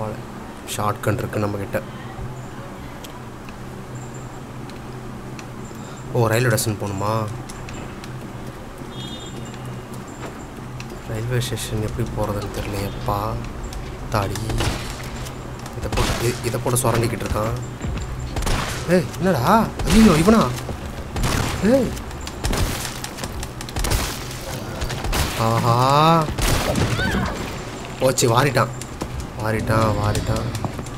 பரவாயில்ல short shotgun இருக்குது நம்மக்கிட்ட ஓ ரயில்வே ஸ்டேஷன் போகணுமா ரயில்வே ஸ்டேஷன் எப்படி போகிறதுன்னு தெரியலையப்பா தாடி இதை போட்டு இ- இதை போட்டு சுரண்டிக்கிட்டு இருக்கான் ஏய் என்னடா ஐயோ இவனா ஏய் ஆஹா போச்சு வாரிட்டான் வாரிட்டான் வாரிட்டான்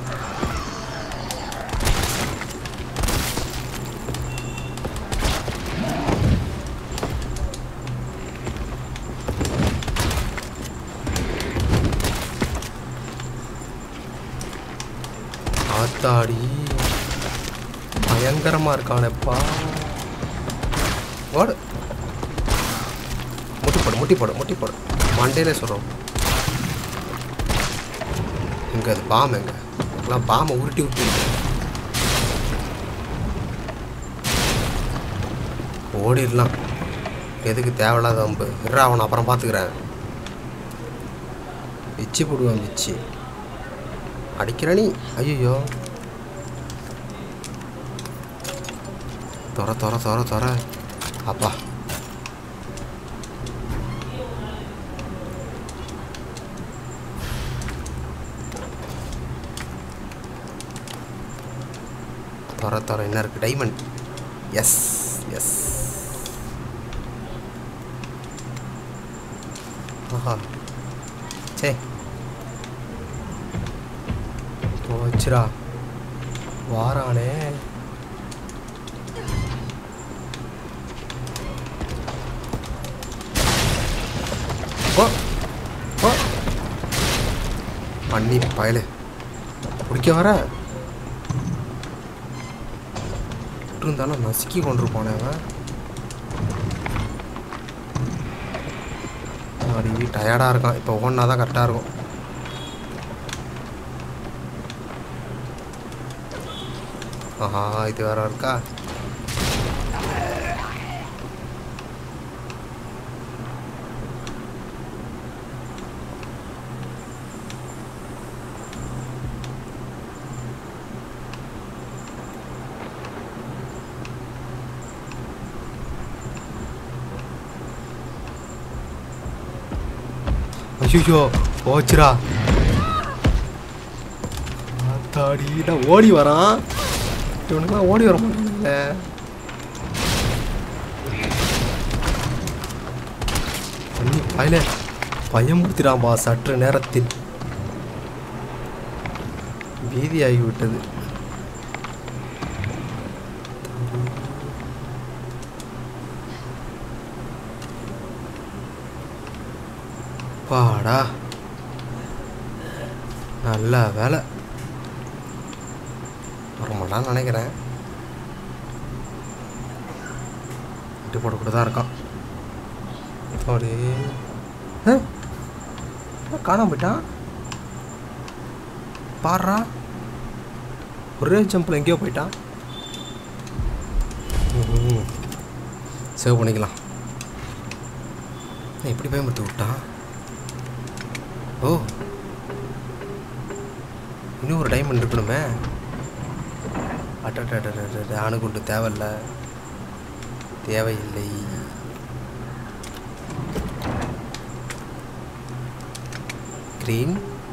ஆத்தாடி பயங்கரமா இருக்கானப்பா ஓடு முட்டி போடு முட்டி போடு முட்டி போடு மண்டையிலே சொல்கிறோம் இங்கே அது பாம் எங்க எல்லாம் பாமை உருட்டி உருட்டி இருக்கு. ஓடிடலாம் எதுக்கு தேவையில்லாத அம்பு இருடா அவனை அப்புறம் பார்த்துக்கிறேன் பிச்சு போடுவான் பிச்சு அடிக்கிற நீ ஐயோ தொற தொற தொற தொற அப்பா தொற தொற என்ன இருக்கு டைமண்ட் எஸ் எஸ் ஆஹா சே போச்சுடா வாரானே ஓ ஓ பண்ணி பயலு பிடிக்க வர இருந்தாலும் நசுக்கி கொண்டிருப்பானே அவன் அடி டயர்டாக இருக்கான் இப்போ ஓடினா தான் கரெக்டாக இருக்கும் ஆஹா இது வேற இருக்கா ஐயோ போச்சுடா ஆத்தாடி நான் ஓடி வரான் இவனுக்குலாம் ஓடி வர மாட்டானுங்களே பண்ணி பயல பயமுறுத்திடாம்பா சற்று நேரத்தில் பீதியாகிவிட்டது பாடா நல்ல வேலை வரமாட்டான்னு நினைக்கிறேன் விட்டு போடக்கூட தான் இருக்கான் அப்படி ஆ? என்ன காணாம போயிட்டான் பாடுறா ஒரே ஜம்பில் எங்கேயோ போயிட்டான் சேவ் பண்ணிக்கலாம் ஏன் இப்படி பயமுறுத்தி விட்டான் ஓ இன்னும் ஒரு டைமண்ட் இருக்கணுமே அட்டட்ட அணுகுண்டு தேவையில்ல தேவையில்லை க்ரீன்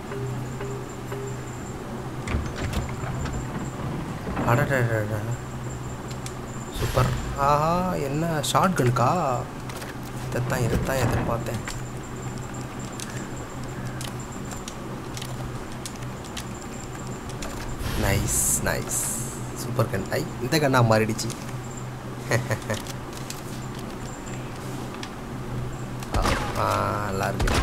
அடடடடா சூப்பர் ஆஹா என்ன ஷார்ட் கனுக்கா இதைத்தான் இதைத்தான் எதிர்பார்த்தேன் நைஸ் நைஸ் சூப்பர் கன் ஐ இந்த கண்ணா மாறிடுச்சு ஆ, ஆ, நல்லா இருக்கு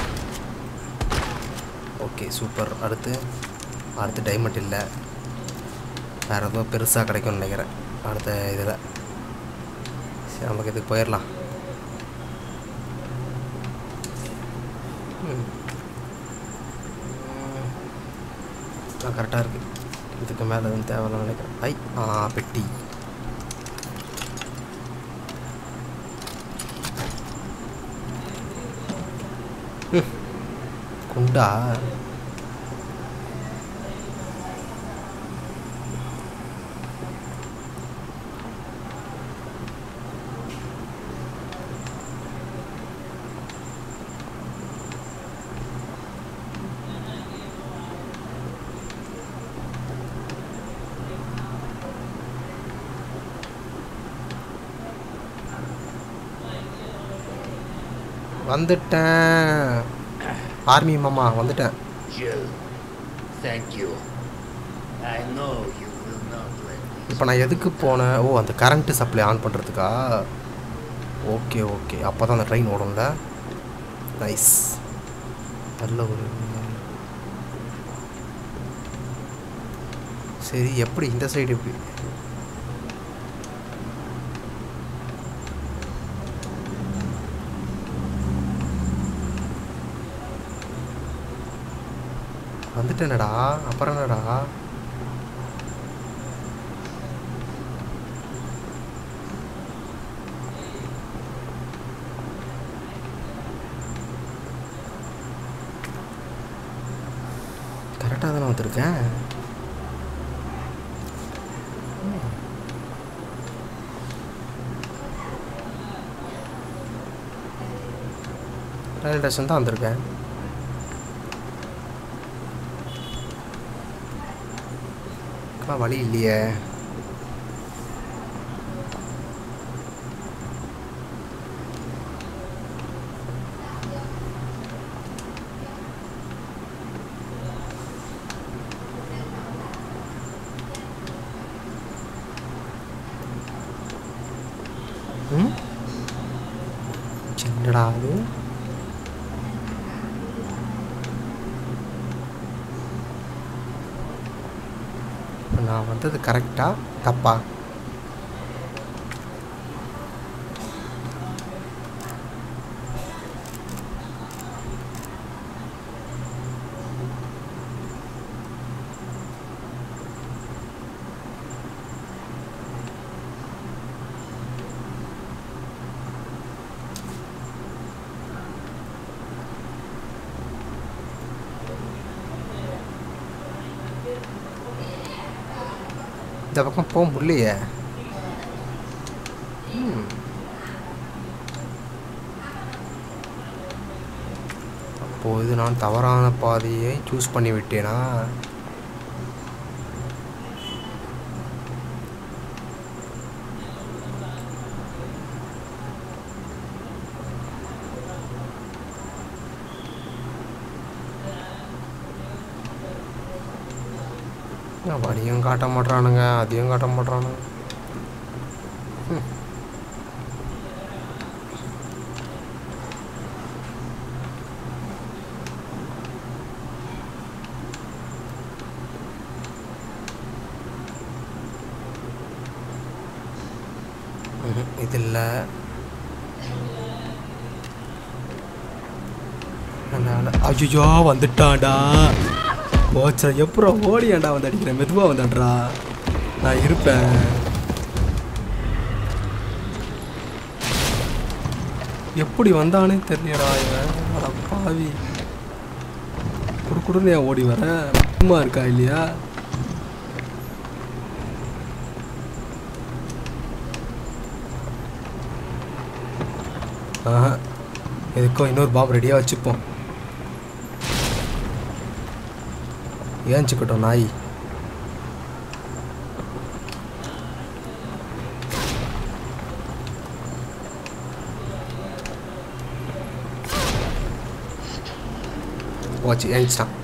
ஓகே சூப்பர் அடுத்து அடுத்து டைமண்ட் இல்லை வேறு ஏதோ பெருசாக கிடைக்கும்னு நினைக்கிறேன் அடுத்த இதில் சரி நமக்கு இதுக்கு போயிடலாம் ம். ம். ஆ கரெக்டாக இருக்குது இதுக்கு மேலே எதுவும் தேவையில்ல நினைக்கிறேன் ஐ ஆ பெட்டி ம். குண்டா வந்துட்டேன் ஆர்மி மாமா வந்துட்டேன் Jill, thank you. I know you will not let me. இப்போ நான் எதுக்கு போனேன் ஓ அந்த கரண்ட்டு சப்ளை ஆன் பண்ணுறதுக்கா ஓகே ஓகே அப்போ தான் அந்த ட்ரெயின் ஓடும்ல நைஸ் நல்ல ஒரு சரி எப்படி இந்த சைடு எப்படி வந்துட்டேனடா அப்புறம் என்னடா கரெக்டாக தானே வந்திருக்கேன் ரயில்வே ஸ்டேஷன் தான் வந்திருக்கேன் அக்கா, வழி இல்லையே ம் என்னடா அது நான் வந்தது கரெக்டா தப்பா இந்த பக்கம் போக முடியலையே ம். அப்போது நான் தவறான பாதையை சூஸ் பண்ணி விட்டேனா நான் வழியும் காட்ட மாட்றானுங்க அதையும் காட்ட மாட்றானுங்க ம். ம்ஹும். இது இல்லை அதனால ஐயோ வந்துட்டான்டா போச்சா எப்பறம் ஓடியாண்டா வந்து அடிக்கிறேன் மெதுவாக வந்தான்றா நான் இருப்பேன் எப்படி வந்தானே தெரியலடா இவன் அட பாவி குடுக்குடுன்னு ஏன் ஓடி வர சும்மா இருக்கா இல்லையா ஆஹா எதுக்கும் இன்னொரு பாம்பு ரெடியாக வச்சுப்போம் ஏஞ்சிக்கட்டும் நாய் போச்சு ஏஞ்சிட்டான்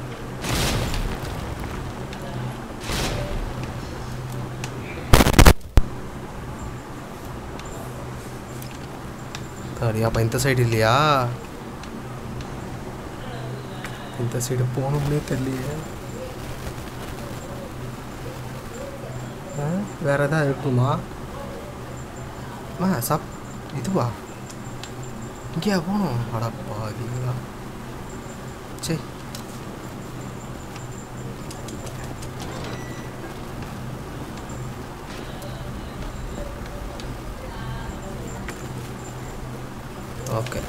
சரி அப்போ இந்த சைடு இல்லையா இந்த சைடு போகணும்னே தெரியலையே ஆ, வேற எதாவது இருக்குமா ஆ சப் இதுவா இங்கேயா போகணும் அடப்பா இதுங்களா சரி ஓகே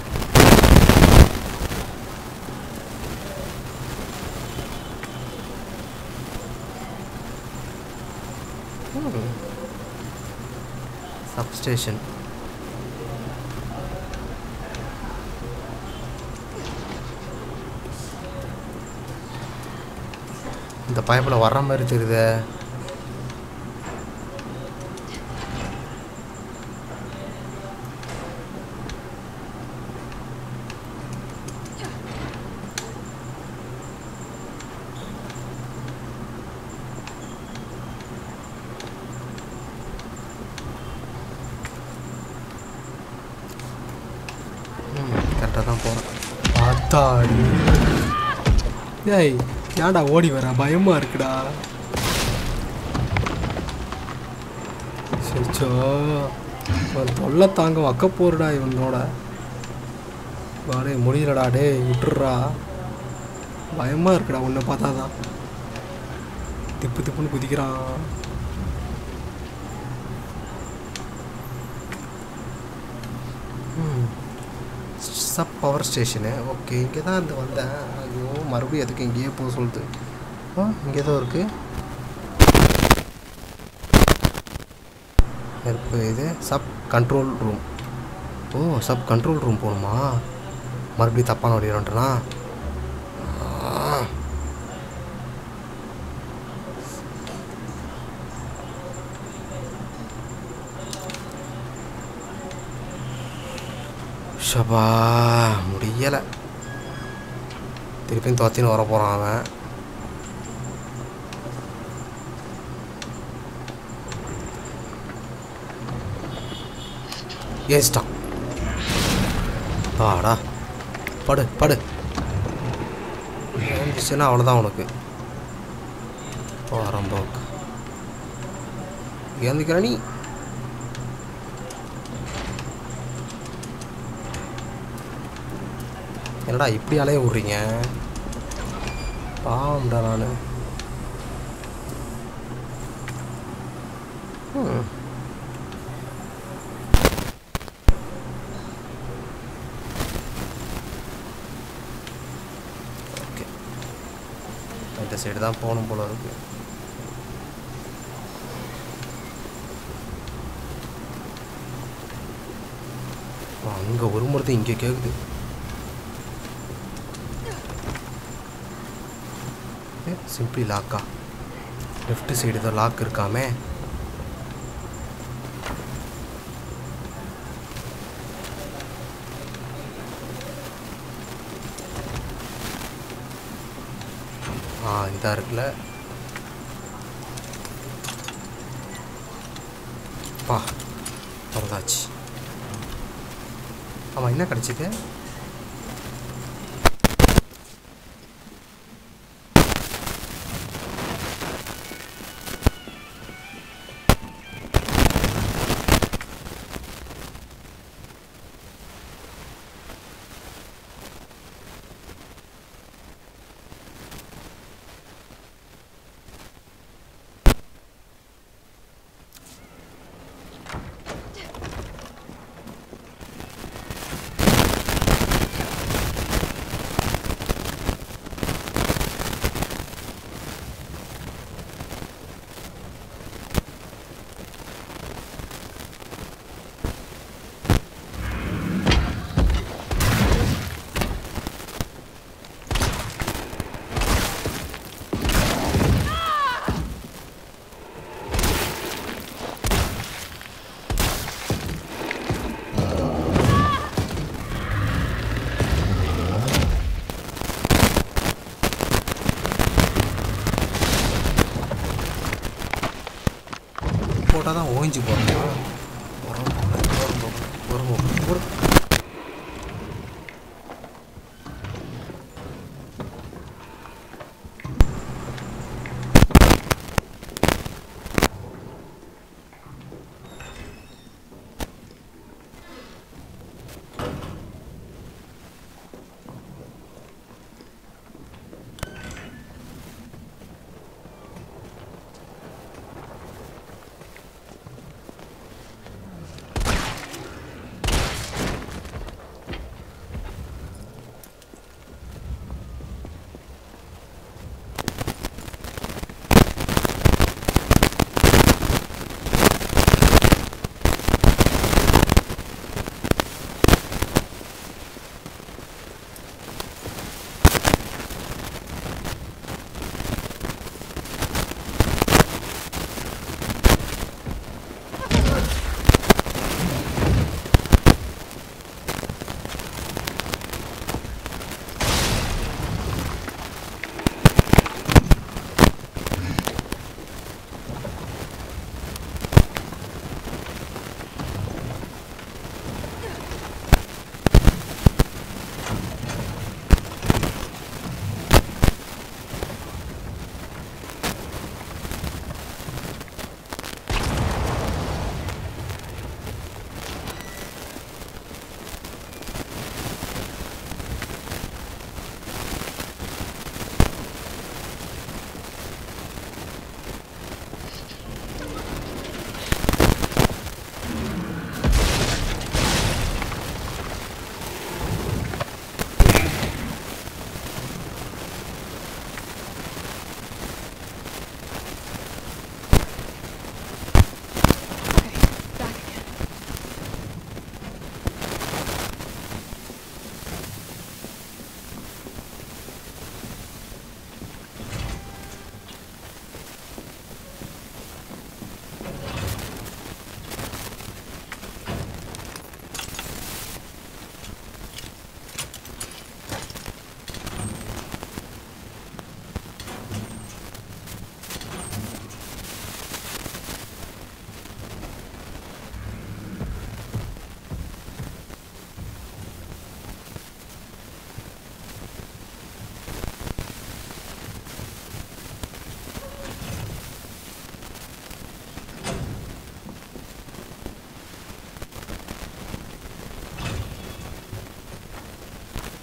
சப்ஸ்டேஷன் இந்த பைப்பில் வர்ற மாதிரி தெரியுதே தாடி ஏய் ஏன்டா ஓடி வர பயமா இருக்குடா சச்சோ ஒரு தொல்லை தாங்க வக்க போறடா இவனோட வாடே முடியலடா டேய் விட்டுடுறா பயமா இருக்குடா உன்னை பார்த்தா தான் திப்பு திப்புன்னு குதிக்கிறான் சப் பவர் ஸ்டேஷனு ஓகே இங்கே தான் இந்த வந்தேன் ஐயோ மறுபடியும் எதுக்கு இங்கேயே போக சொல்லுது ஆ இங்கே தான் இருக்குது இப்போ இது sub control room oh sub control room போகணுமா மறுபடியும் தப்பான வழி வந்துட்டனா ஷபா முடியலை திருப்பியும் துரத்தின்னு வர போகிறான் அவன் ஏஸ்டான் பாடா படு படு ஏந்துச்சுன்னா அவ்வளோதான் உனக்கு போகிறோம் போக்கு ஏந்துக்கிற நீ என்னடா இப்படி அலைய விட்றீங்க பாவம்டா நான் ஓகே இந்த சைடு தான் போகணும் போல இருக்கு அங்கே ஒரு முறை இங்கே கேட்குது சிம்பிளி லாக்கா லெஃப்ட் சைடு தான் லாக் இருக்காமே ஆ இதாக இருக்குல்ல பா திறந்தாச்சு ஆமாம் என்ன கிடச்சிது போட்டால் தான் ஓய்ஞ்சு போகிறோமா ஒரு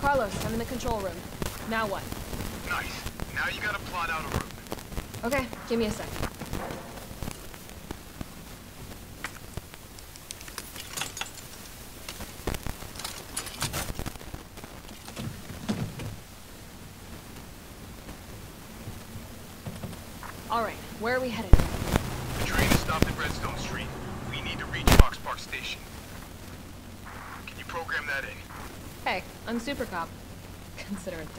Carlos, I'm in the control room. Now what? Nice. Now you gotta plot out a route. Okay, give me a sec. Alright, where are we headed? The train is stopped at Redstone Street. We need to reach Fox Park Station. Can you program that in? Hey, I'm Super Cop. Consider it done.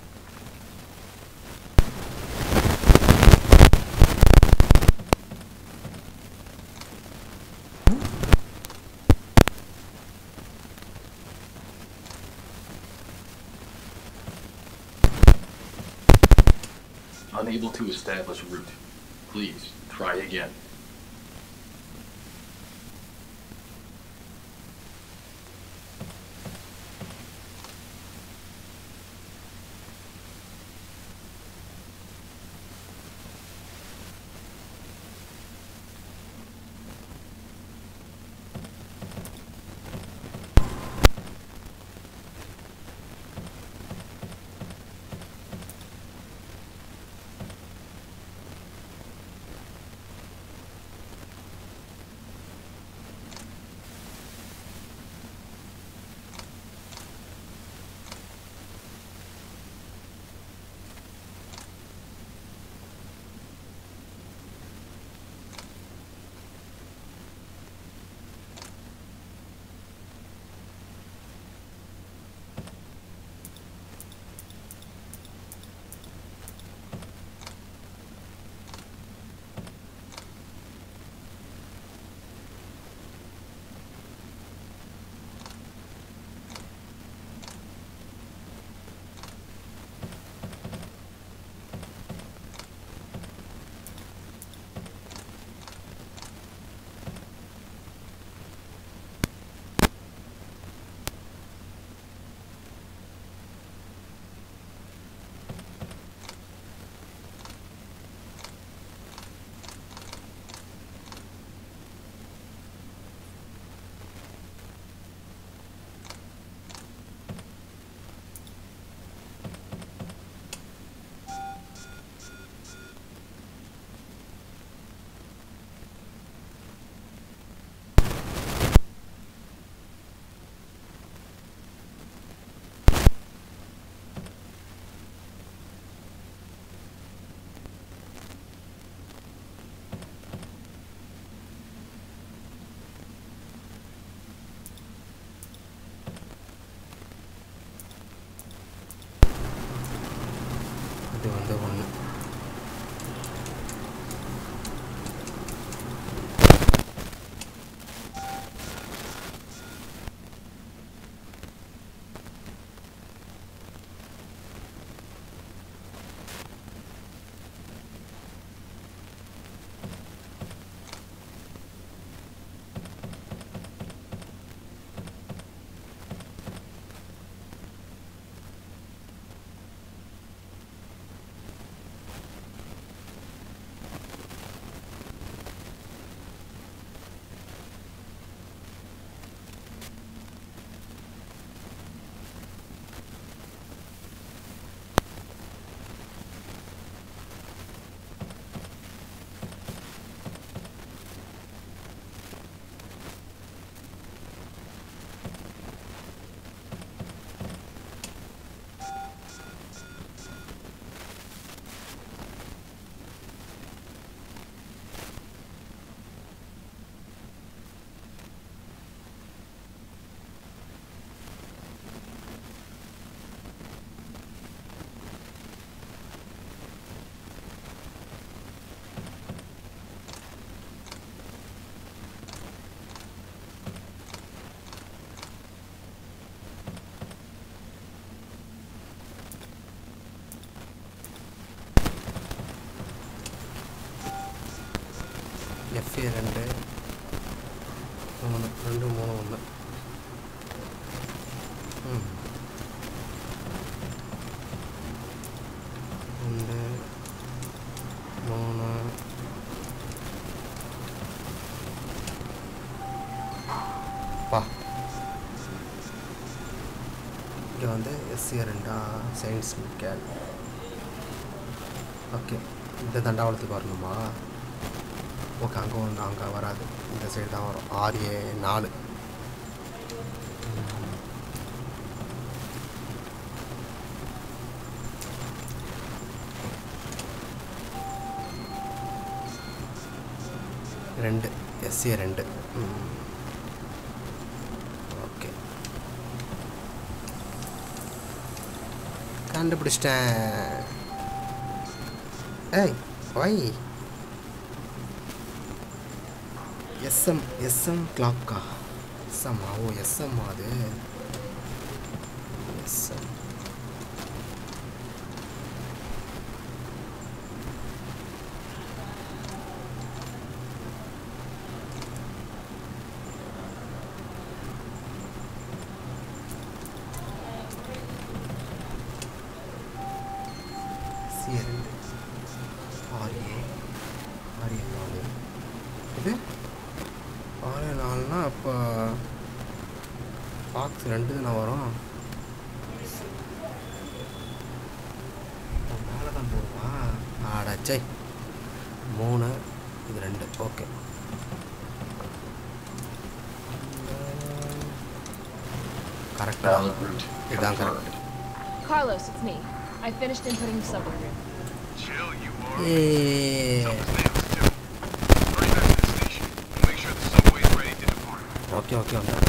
Unable to establish route. Please, try again. இது வந்து ஒன்று FA ரெண்டு மூணு ரெண்டு மூணு ஒன்று ம் ரெண்டு மூணு பா இங்கே வந்து எஸ்சி ரெண்டா சயின்ஸ் கேல் ஓகே இந்த தண்டாவளத்துக்கு வரணுமா ஓகே அங்கே ஒன்று அங்கே வராது இந்த சைடு தான் வரும் ஆர்ஏ நாலு ரெண்டு எஸ்ஏ ரெண்டு ஓகே கண்டுபிடிச்சிட்டேன் ஏய் வை எஸ்எம் எஸ்எம் கிளாக்கா எஸ்எம் ஓ எஸ்எம் அது எஸ்எம் சி ரெண்டு ஆர்ஏ ஆர்ஏ நாலு இது ஆர்ஏ நாலுனா அப்போ பாக்ஸ் ரெண்டு தானே வரும் மேலே தான் போகுமா ஆடாச்சே மூணு இது ரெண்டு ஓகே கரெக்டாக Valid route. இதான் Confirmed. Correct Carlos, it's me. I finished inputting the subway route. Chill, you are. ஏ Nails, too. Hurry back to the station. We'll make sure the subway is ready to depart. Okay okay வந்து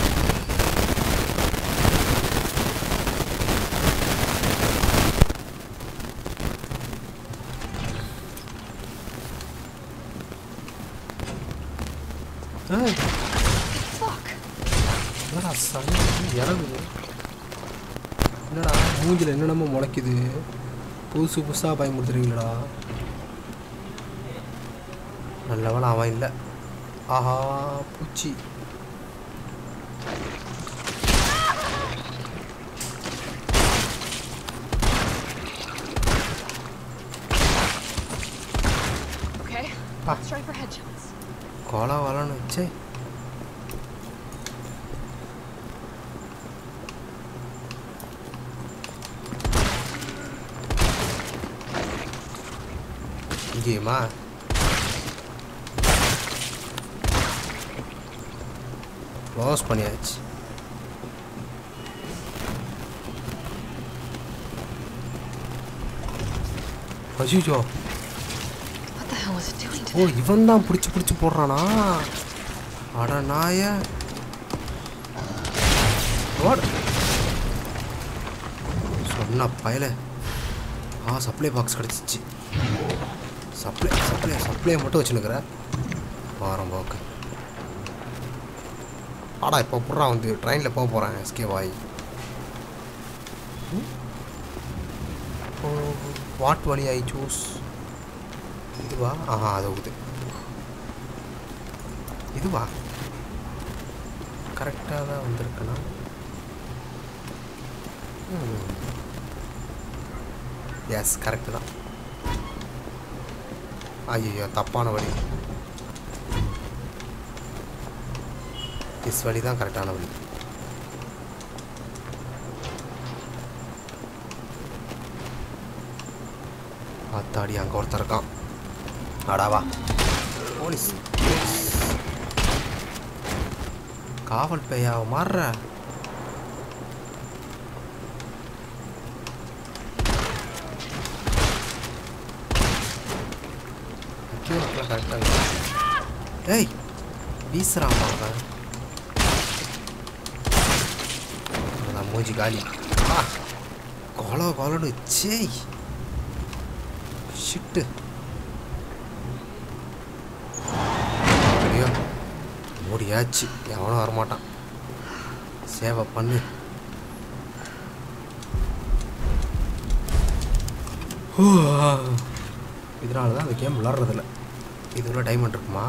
ஏய், Fuck! என்னடா சனி இறங்குது என்னடா மூஞ்சில் என்னென்னமோ முளைக்குது புதுசு புதுசாக பயமுறுத்துறீங்களடா நல்ல வேளை அவன் இல்லை ஆஹா பூச்சி Okay, Ah. let's try for headshots. கொலை வளன்னு வச்சே இங்கேயுமா க்ளோஸ் பண்ணியாச்சு அஜிஜோ What the hell was it doing to ஓ இவன் தான் பிடிச்சி பிடிச்சி போடுறானா அட நாய ஓடு சொன்ன பயல ஆ சப்ளை பாக்ஸ் கிடச்சிச்சு சப்ளை சப்ளை சப்ளையை மட்டும் வச்சுனுக்குற வாரம் போக்கு ஆடா இப்போ புறா வந்து ட்ரெயினில் போக போகிறேன் எஸ்கே வாய் வாட் வழி ஐ சூஸ் இதுவா ஆஹா அது இது இதுவா கரெக்டாக தான் வந்திருக்கனா எஸ் கரெக்டு தான் ஐயோ தப்பான வழி இஸ் வழி தான் கரெக்டான வழி அத்தாடி அங்கே ஒருத்தர் இருக்கான் அடாவா போலீஸ் போலீஸ். காவல் பேயாவை மாறுற கரெக்டாக ஏய் வீசுறான் அவன் அதான் மூஞ்சி காலி ஆ கொலை கொலன்னு சேய் ஷிட்டு ஐயோ மூடியாச்சு எவனும் வரமாட்டான் சேவை பண்ணு இதனால தான் அந்த கேம் விளாட்றதில்ல இது உள்ள டைமண்ட் இருக்குமா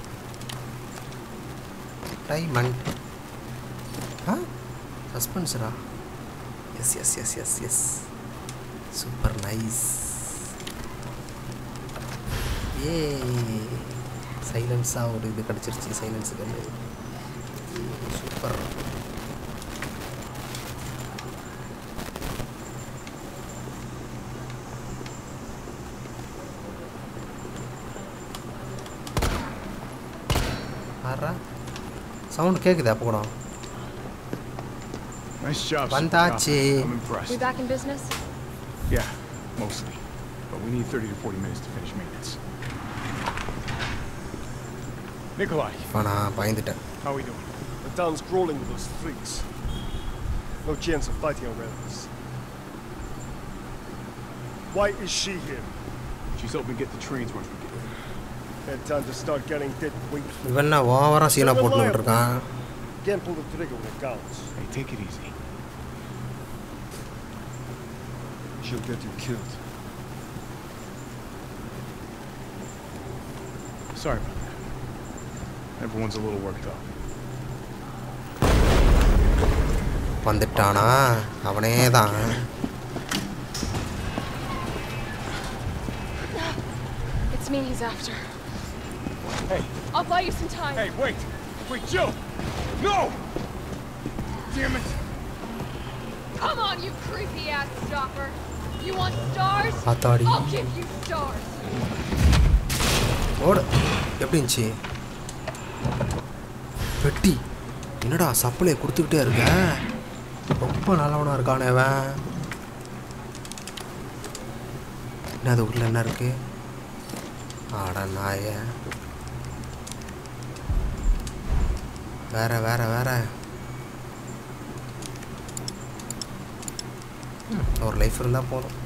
டைமண்ட் ஆ சஸ்பென்ஸரா yes yes yes yes yes super nice ஏ சைலன்ஸாக ஒரு இது கிடச்சிருச்சு சைலன்ஸுக்கு சூப்பர் ஆறா சவுண்ட் கேட்குது அப்போ கூட Nice job. Vandachi. Supercop. I'm We impressed. back in business? Yeah, mostly. But we need 30 to 40 minutes to finish maintenance. Nikolai, இப்போ நான் பயந்துட்டேன் how we doing? The town's crawling with those freaks. No chance of fighting around us. Why is she here? She's helping get the trains once we get there. Had time to start getting dead weight. இவன் என்ன ஓவராக சீனாக போட்டுன்னு இருக்கான் Can't pull the trigger when it counts. Hey, take it easy. She'll get you killed. Sorry about that. Everyone's a little worked up. வந்துட்டானா அவனே தான் It's me he's after. Hey, I'll buy you some time. hey, wait! Wait, Jill! No! Damn it! Come on, you creepy ass stopper. You want stars? ஆத்தாடி I'll give you stars. ஓடு எப்படி இருந்துச்சு வெட்டி என்னடா supply கொடுத்துக்கிட்டே இருக்க ரொம்ப நல்லவனா இருக்கானே அவன் என்னது உள்ள என்ன இருக்கு ஆட நாய வேற வேற வேற ம், ஒரு லைஃப் இருந்தால் போதும்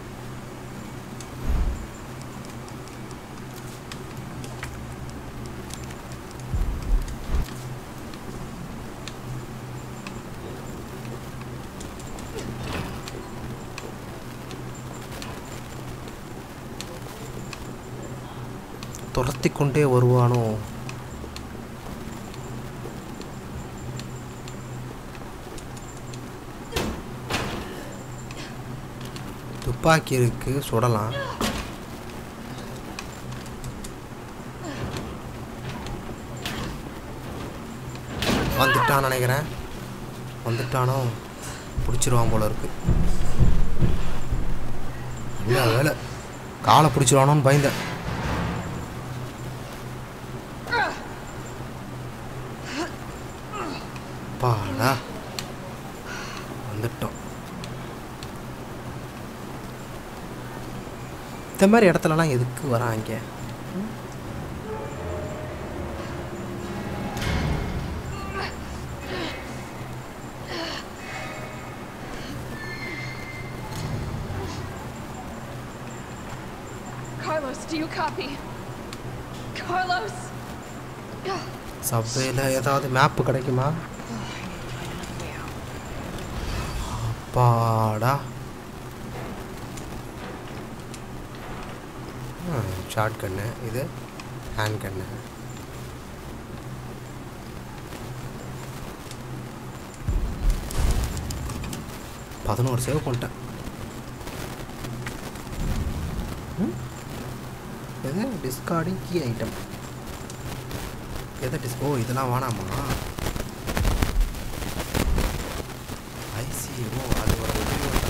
துரத்தி கொண்டே வருவானோ துப்பாக்கி இருக்கு சுடலாம் வந்துட்டான்னு நினைக்கிறேன் வந்துட்டானோ பிடிச்சிருவான் போல இருக்கு நல்ல வேலை காலை பிடிச்சிருவானோன்னு பயந்தேன் பாடா வந்துட்டோம் இந்த மாதிரி இடத்துலலாம் எதுக்கு வராங்க Carlos, do you copy? Carlos! சப்வேல ஏதாவது மேப்பு கிடைக்குமா அப்பாடா ஷார்ட் கன்னு இது ஹேண்ட் கன்னு பதினோரு சேவ் பண்ணிட்டேன் ம்? எது டிஸ்கார்டிங் கீ ஐட்டம் எதை டிஸ் ஓ இதெல்லாம் வேணாமா ஐசி ஓ அது ஒரு உபயோகம்.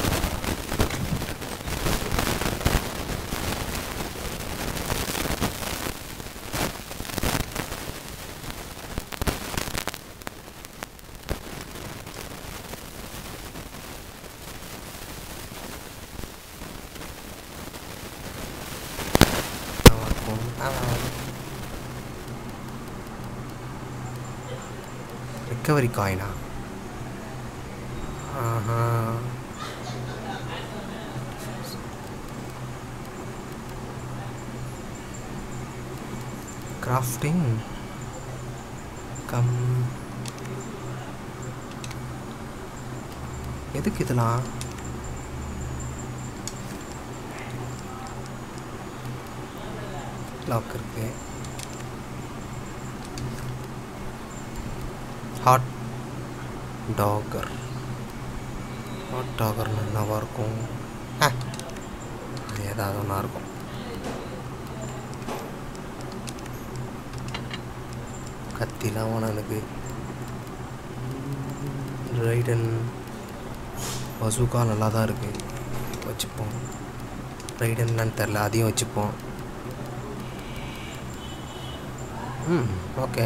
நல்லா இருக்கும். நல்லா இருக்கும். ரிக்கவரி காயினா ஆஹா கிராஃப்டிங் கம் எதுக்கு இதெல்லாம் லாக் இருக்கு ஹாட் டாகர் ஹாட் டாகர்னு என்னவா இருக்கும் ஆ, அது ஏதாவது ஒன்றா இருக்கும் கத்திலாம் வேணாம் எனக்கு ரைடன் பசுக்கா நல்லா தான் இருக்குது வச்சுப்போம் ரைடன் என்னன்னு தெரில அதையும் வச்சுப்போம் ம் ஓகே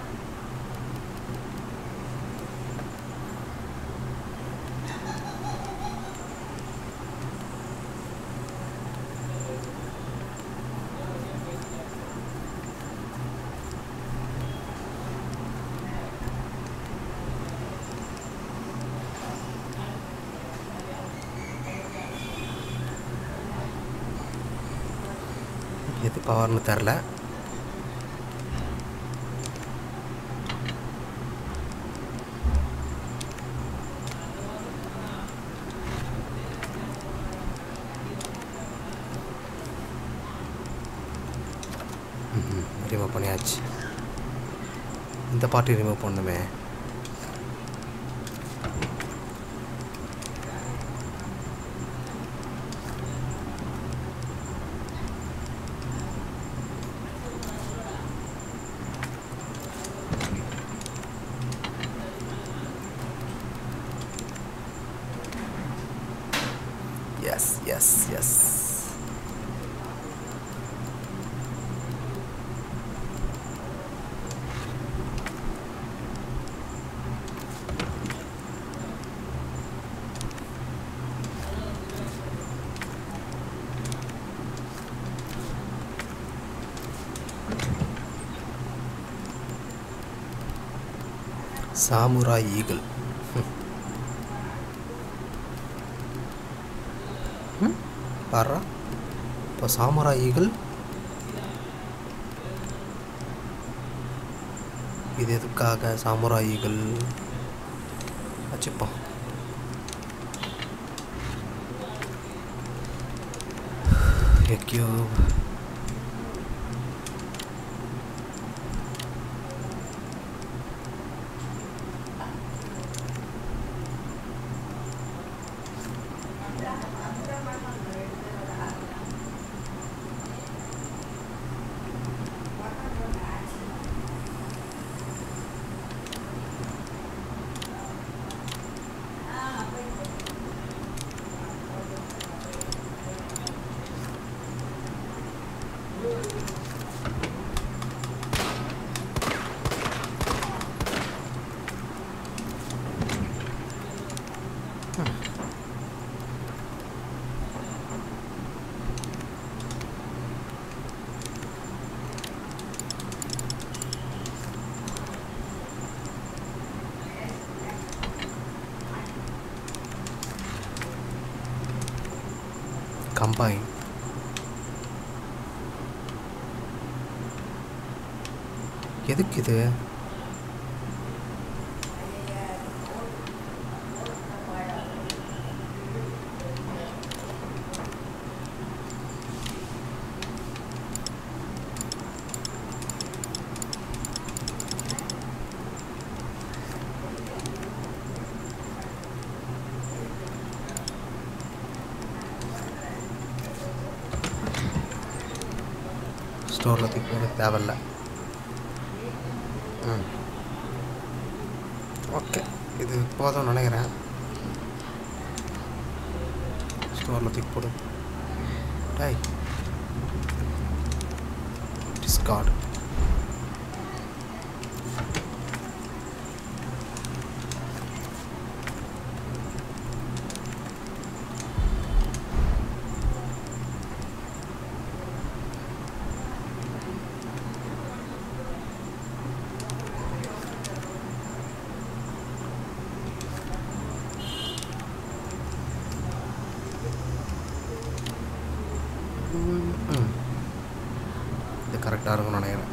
எது பவர்னு தெரில ரிமூவ் பண்ணியாச்சு இந்த பாட்டு ரிமூவ் பண்ணுமே yes yes yes samurai eagle பாடுறா இப்போ சாமுராய் ஈகிள் இது எதுக்காக சாமுராய் ஈகிள் வச்சுப்போம் எக்யூப் கம்பைன் எதுக்கு இது ஸ்டோரில் தூக்கி போட தேவையில்ல ம் ஓகே இது போதும்னு நினைக்கிறேன் ஸ்டோரில் தூக்கி போடு டை டிஸ்கார்டு ம் இது கரெக்டாக இருக்கும்னு நினைக்கிறேன்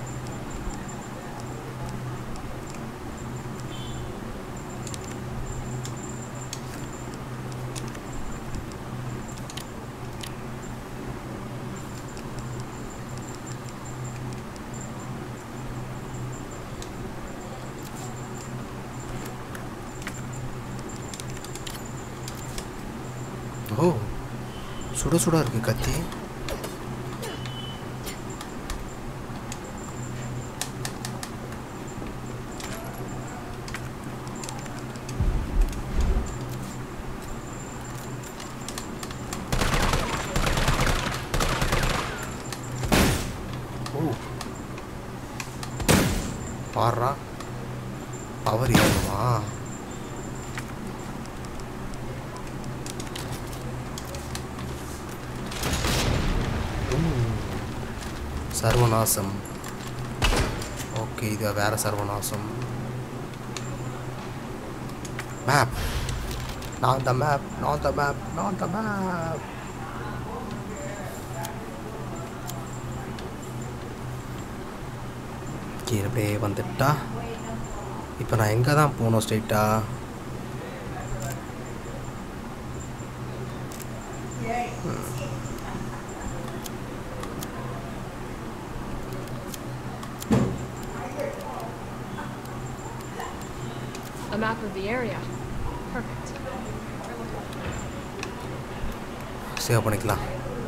ஓ சுட சுட இருக்கு கத்தி ஓ பாடுறா பவர் ஏறுமா ம். சர்வநாசம் ஓகே இது வேற சர்வநாசம் மேப் நான் த மேப் நான் த மேப் நான் த மேப் கீழே அப்படியே வந்துட்டா இப்போ நான் எங்கே தான் போகணும் ஸ்ட்ரெயிட்டா A map of the area. Perfect. Save பண்ணிக்கலாம்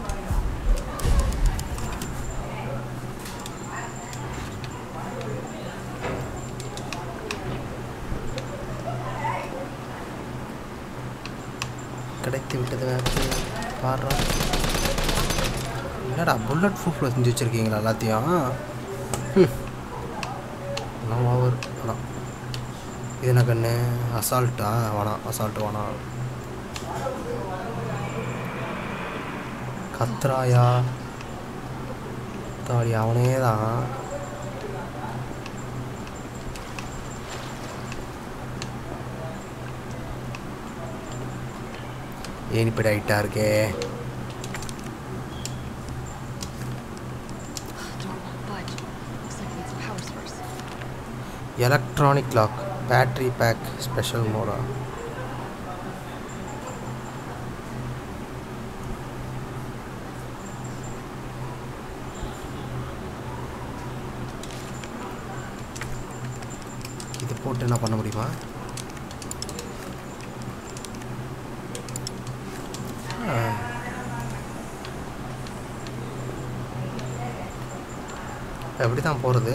கிடைத்து விட்டது மேப்பு பாடுறா என்னடா புல்லட் ப்ரூஃபில் செஞ்சு வச்சுருக்கீங்களா எல்லாத்தையும் ம். நான் ஓவர் வேணாம் இது என்ன கண்ணு அசால்ட்டா வேணாம் அசால்ட்டு வேணாம் கத்ராயா தாடி அவனே தான் ஏன் இப்படி ஹைட்டா இருக்கே Door won't budge. Looks like it needs a power source. Electronic lock battery pack special மோடா இது போட்டு என்ன பண்ண முடியுமா ஆ. எப்படி தான் போகிறது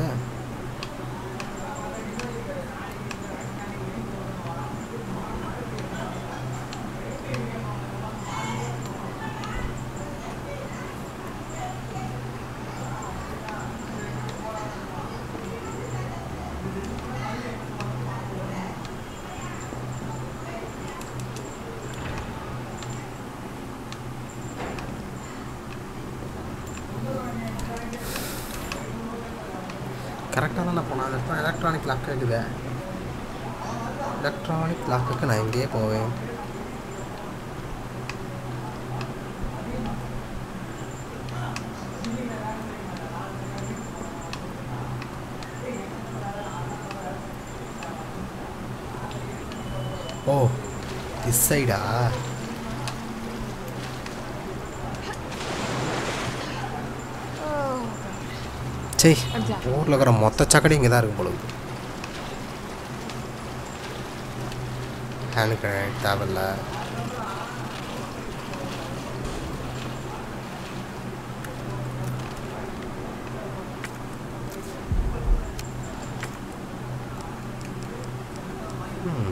கரெக்டாக தான் நான் போனேன் அது தான் எலக்ட்ரானிக் லாக் இருக்குது எலக்ட்ரானிக் லாக்குக்கு நான் எங்கேயே போவேன் ஓ திஸ் சைடா Oh, சரி I'm down. ஊரில் இருக்கிற மொத்த சக்கடி இங்கே தான் இருக்கும் பொழுது ஹேண்ட் கிரனேட் தேவையில்ல Hmm.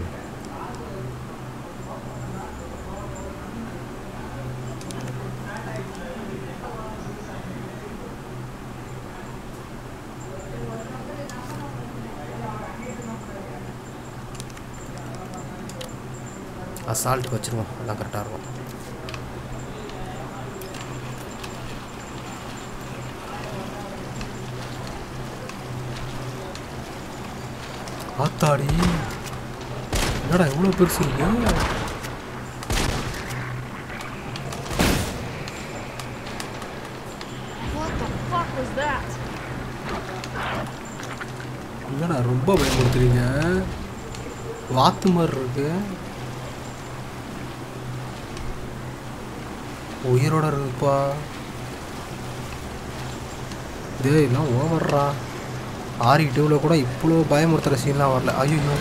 அசால்ட்டுக்கு வச்சுருவோம் எல்லாம் கரெக்டாக இருக்கும் ஆத்தாடி என்னடா இவ்வளோ பெருசு இருக்கு what the fuck was that? என்னடா ரொம்ப பயன்படுத்துறீங்க வாத்து மாதிரி இருக்கு உயிரோட இருக்குப்பா டேய் எல்லாம் ஓவர்றா ஆரி டூவில் கூட இவ்வளோ பயமுறுத்துகிற சீன்லாம் வரல ஐயோ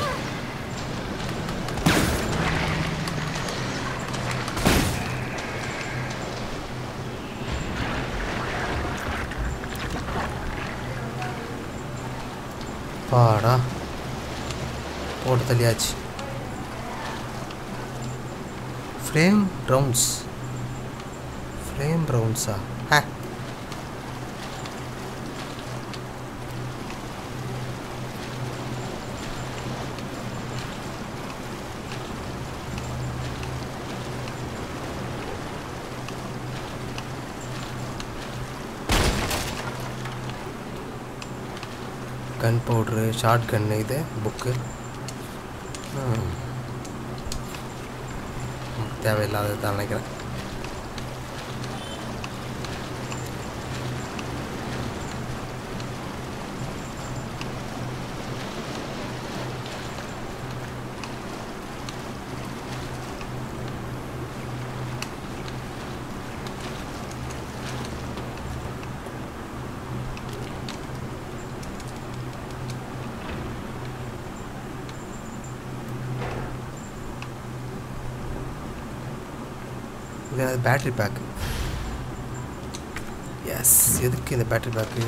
பாடா போட்டு தள்ளியாச்சு ஃப்ளேம் ரவுண்ட்ஸ் ஃப்ளேம் ரவுண்ட்ஸா hey gunpowder shotgun இது புக்கு தேவையில்லாதது தான் நினைக்கிறேன் இது அது பேட்ரி பேக்கு எஸ் எதுக்கு இந்த பேட்ரி பேக்கு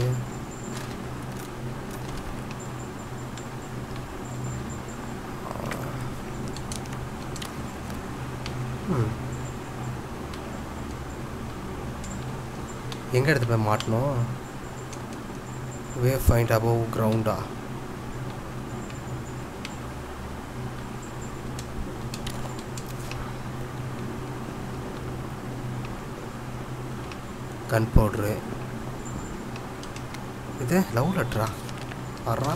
எங்கே எடுத்து போய் மாட்டணும் வே ஃபைண்ட் அபவ் கிரவுண்டா கன் பவுட்ரு இது லவ் லெட்டரா வர்றா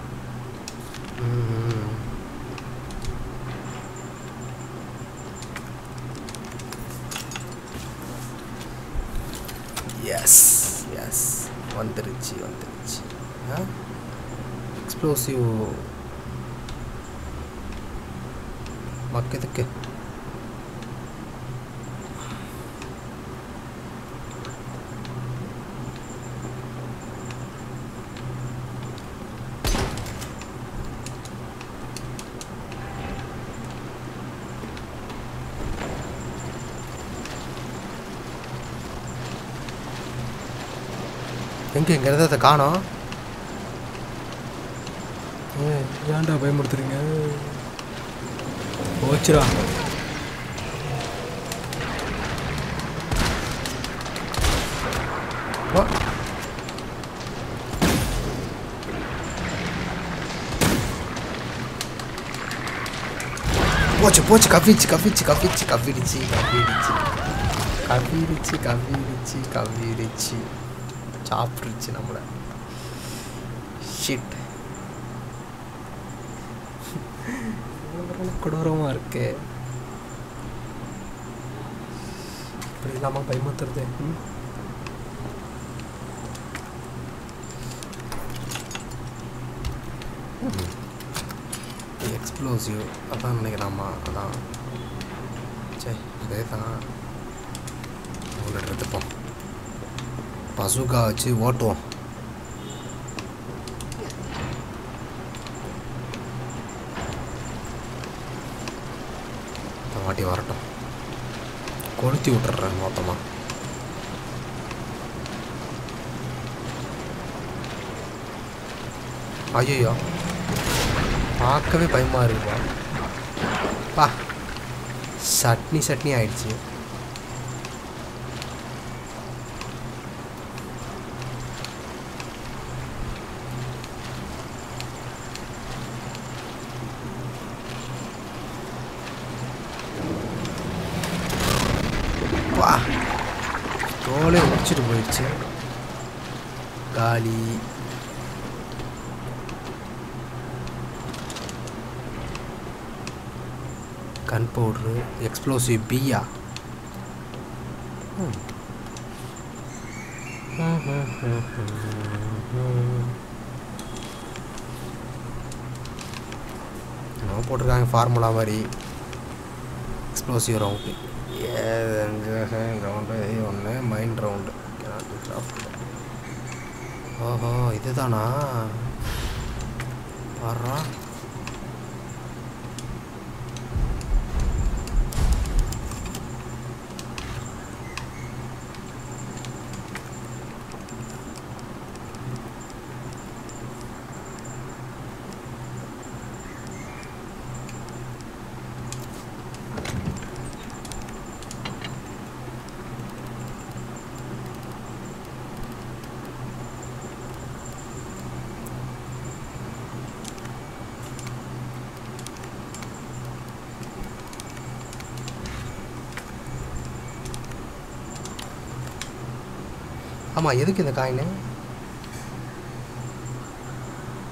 எஸ் எஸ் வந்துருச்சு வந்துருச்சு எக்ஸ்ப்ளோசிவ் மக்கதுக்கு எங்கே எங்கே இருந்ததை காணோம் ஏ ஏன்டா பயமுறுத்துறீங்க போச்சுடா ஓ போச்சு போச்சு கவ்விச்சு கவ்விச்சு கவ்விச்சு கவ்விடுச்சு கவ்விடுச்சு கவ்விடுச்சு கவ்விடுச்சு கவ்விடுச்சு சாப்பிடுச்சு நம்மளை ஷிட் கொடூரமாக இருக்கு இப்படி இல்லாமல் பயமுத்துறது ம் எக்ஸ்ப்ளோசிவ் அதான் நினைக்கிறாமா அதான் சரி அதே தான் உங்களை எடுத்துப்போம் பசுகா வச்சு ஓட்டுவோம் இந்த வாட்டி வரட்டும் கொளுத்தி விட்டுறேன் மொத்தமாக ஐயோ பார்க்கவே பயமாக இருக்குப்பா பா சட்னி சட்னி ஆயிடுச்சு வா தோலே முடிச்சுட்டு போயிடுச்சு காலி கன் பவுட்ரு எக்ஸ்ப்ளோசிவ் பியா என்னமோ போட்டிருக்காங்க ஃபார்முலா மாதிரி எக்ஸ்ப்ளோசிவ் ரவுண்டு ரவுண்டு ஒன்று மைண்ட் ரவுண்டு ஓஹோ இதுதானா பாடுறா ஆமாம் எதுக்கு இந்த காயின்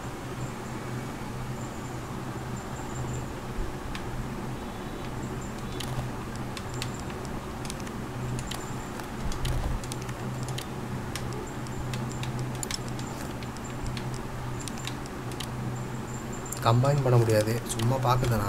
கம்பைன் பண்ண முடியாது சும்மா பார்க்குதுண்ணா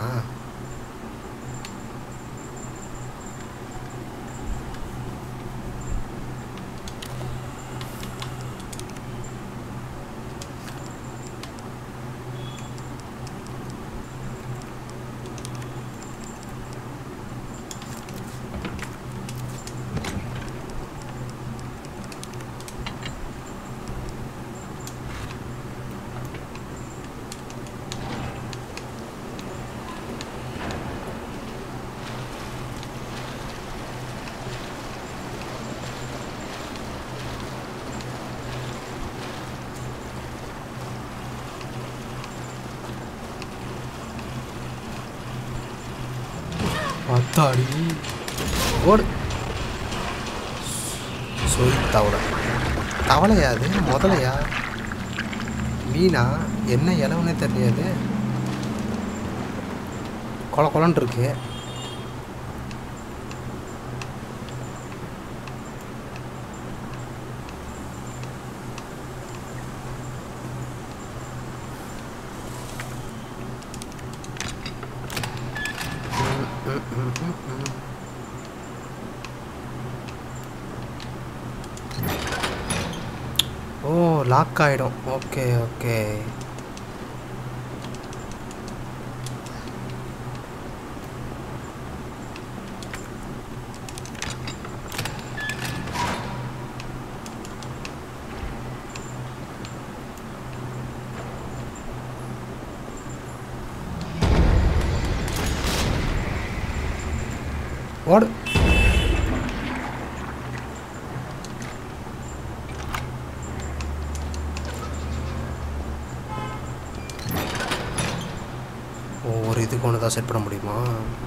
அத்தாடி ஓடு சொல் தவளை தவளையா அது முதலையா மீனா என்ன இலவுனே தெரியாது கொல கொலன்னு இருக்கு ஓ லாக் ஆகிடும் ஓகே ஓகே ஓடு ஒவ்வொரு இதுக்கு ஒன்று தான் செட் பண்ண முடியுமா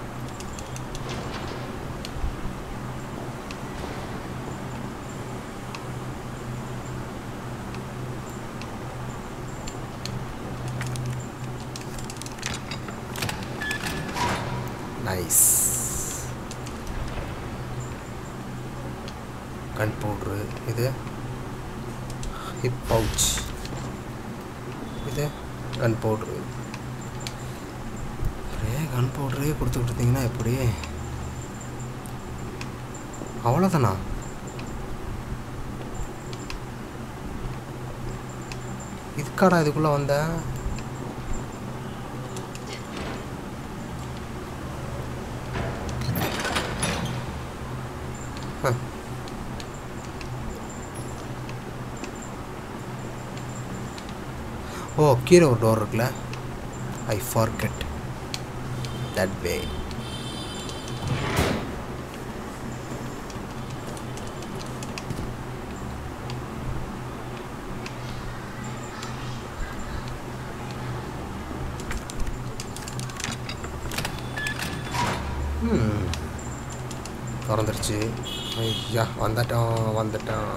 நைஸ் கன் பவுட்ரு இது ஹிப் பவுச் இது கன் பவுட்ரு அப்படியே கன் பவுடரே கொடுத்துக்கிட்டு இருந்தீங்கன்னா எப்படி அவ்வளோதானா இதுக்காடா இதுக்குள்ளே வந்தேன் ஹ. ஓ கீழே ஒரு டோர் இருக்குல்ல I forget that way. Hmm. திறந்துருச்சு ஐயா வந்துட்டோம் வந்துட்டோம்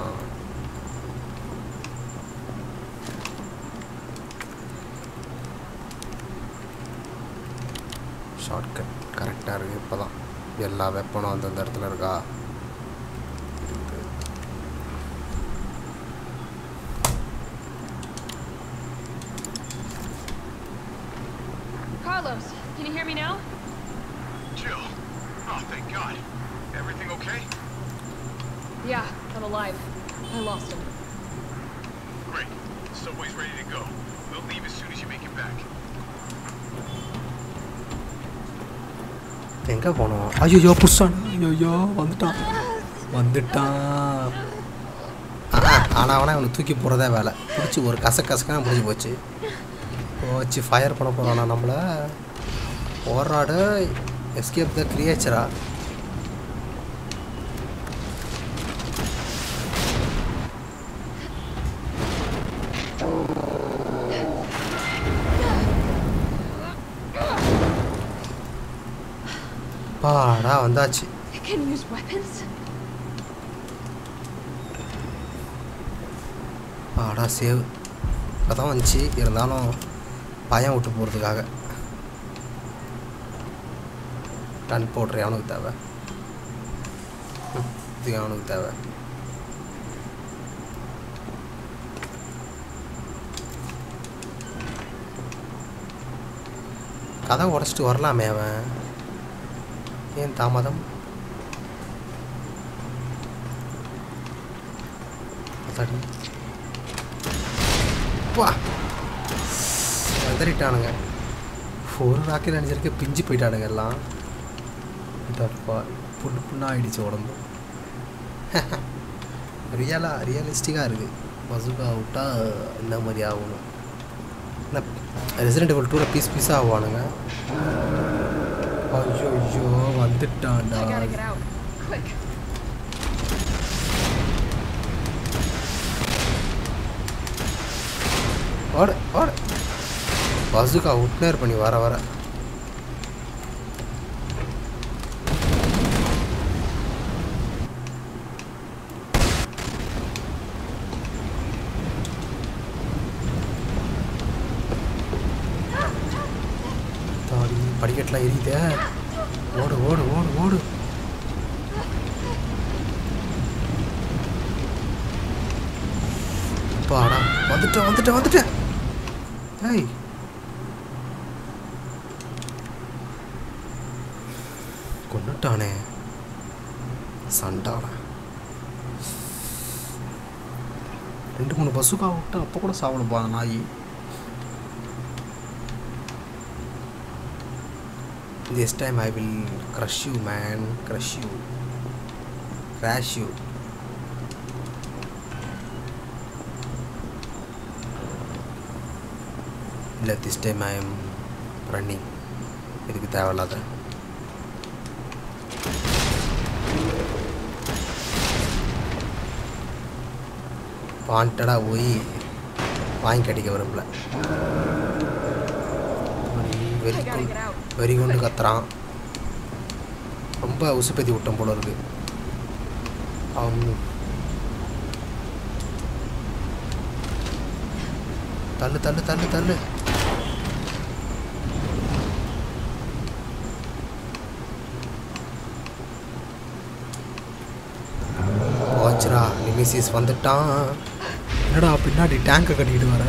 ஷார்ட்கட் கரெக்டாக இருக்குது இப்போ தான் எல்லா வெப்பனும் அந்தந்த இடத்துல இருக்கா இருக்குது Carlos, can you hear me now? Jill. Oh, thank God. Everything okay? Yeah, I'm alive. I lost him. Great. The subway's ready to go. We'll leave as soon as you make it back. எங்கே போனோம் ஐயோ புஷ்ஷான் ஐயோ வந்துட்டான் வந்துட்டான் ஆனால் அவனை அவனை தூக்கி போகிறதே வேலை பிடிச்சி ஒரு கச கசக்கான முடிஞ்சு போச்சு போச்சு ஃபயர் பண்ண போகிறானா நம்மளை போராடு எஸ்கேப் த கிரியேச்சரா பாடா வந்தாச்சு I can use weapons? பாடா சேவ் இப்போ தான் வந்துச்சு இருந்தாலும் பயம் விட்டு போகிறதுக்காக கன் போடுற அவனுக்கு தேவை ம், இது அவனுக்கு தேவை கதை உடச்சிட்டு வரலாமே அவன் ஏன் தாமதம் அதாடி. வா வந்துட்டானுங்க ஒரு ராக்கெட் அணிஞ்சிருக்க பிஞ்சு போயிட்டானுங்க எல்லாம் இதப்பா புண்ணு புண்ணா ஆயிடுச்சு உடம்பு ரியலாக ரியலிஸ்டிக்காக இருக்குது பசுகா விட்டா இந்த மாதிரி ஆகணும் இந்த ரெசிடென்ட் எவல் டூவில் பீஸ் பீஸாக ஆகுவானுங்க ஐயோ ஐயோ வந்துட்டான்டா I gotta get out. Quick. ஓடு ஓடு பசுகா விட்னர் பண்ணி வர வர தாடி படிக்கட்டுலாம் எரியுதே ஓடு ஓடு ஓடு ஓடு பாடா வந்துட்டேன் வந்துட்டேன் வந்துட்டேன் ஏய் கொண்டுட்டானே சண்டாளன் ரெண்டு மூணு பஸ்ஸுக்கா விட்டு அப்போ கூட சாப்பிட அந்த நாய் this time I will crush you man crush you crash you இல்லை this time I am running இதுக்கு தேவையில்லாத வாண்டடாக போய் வாங்கி கடிக்க விரும்பல வெறி I gotta கொண்டு get out. வெறி கொண்டு கத்துறான் ரொம்ப உசுப்பேத்தி விட்டோம் போல இருக்கு அவன் தள்ளு தள்ளு தள்ளு தள்ளு போச்சுடா நிமிசிஸ் வந்துட்டான் என்னடா பின்னாடி டேங்கை கட்டிக்கிட்டு வர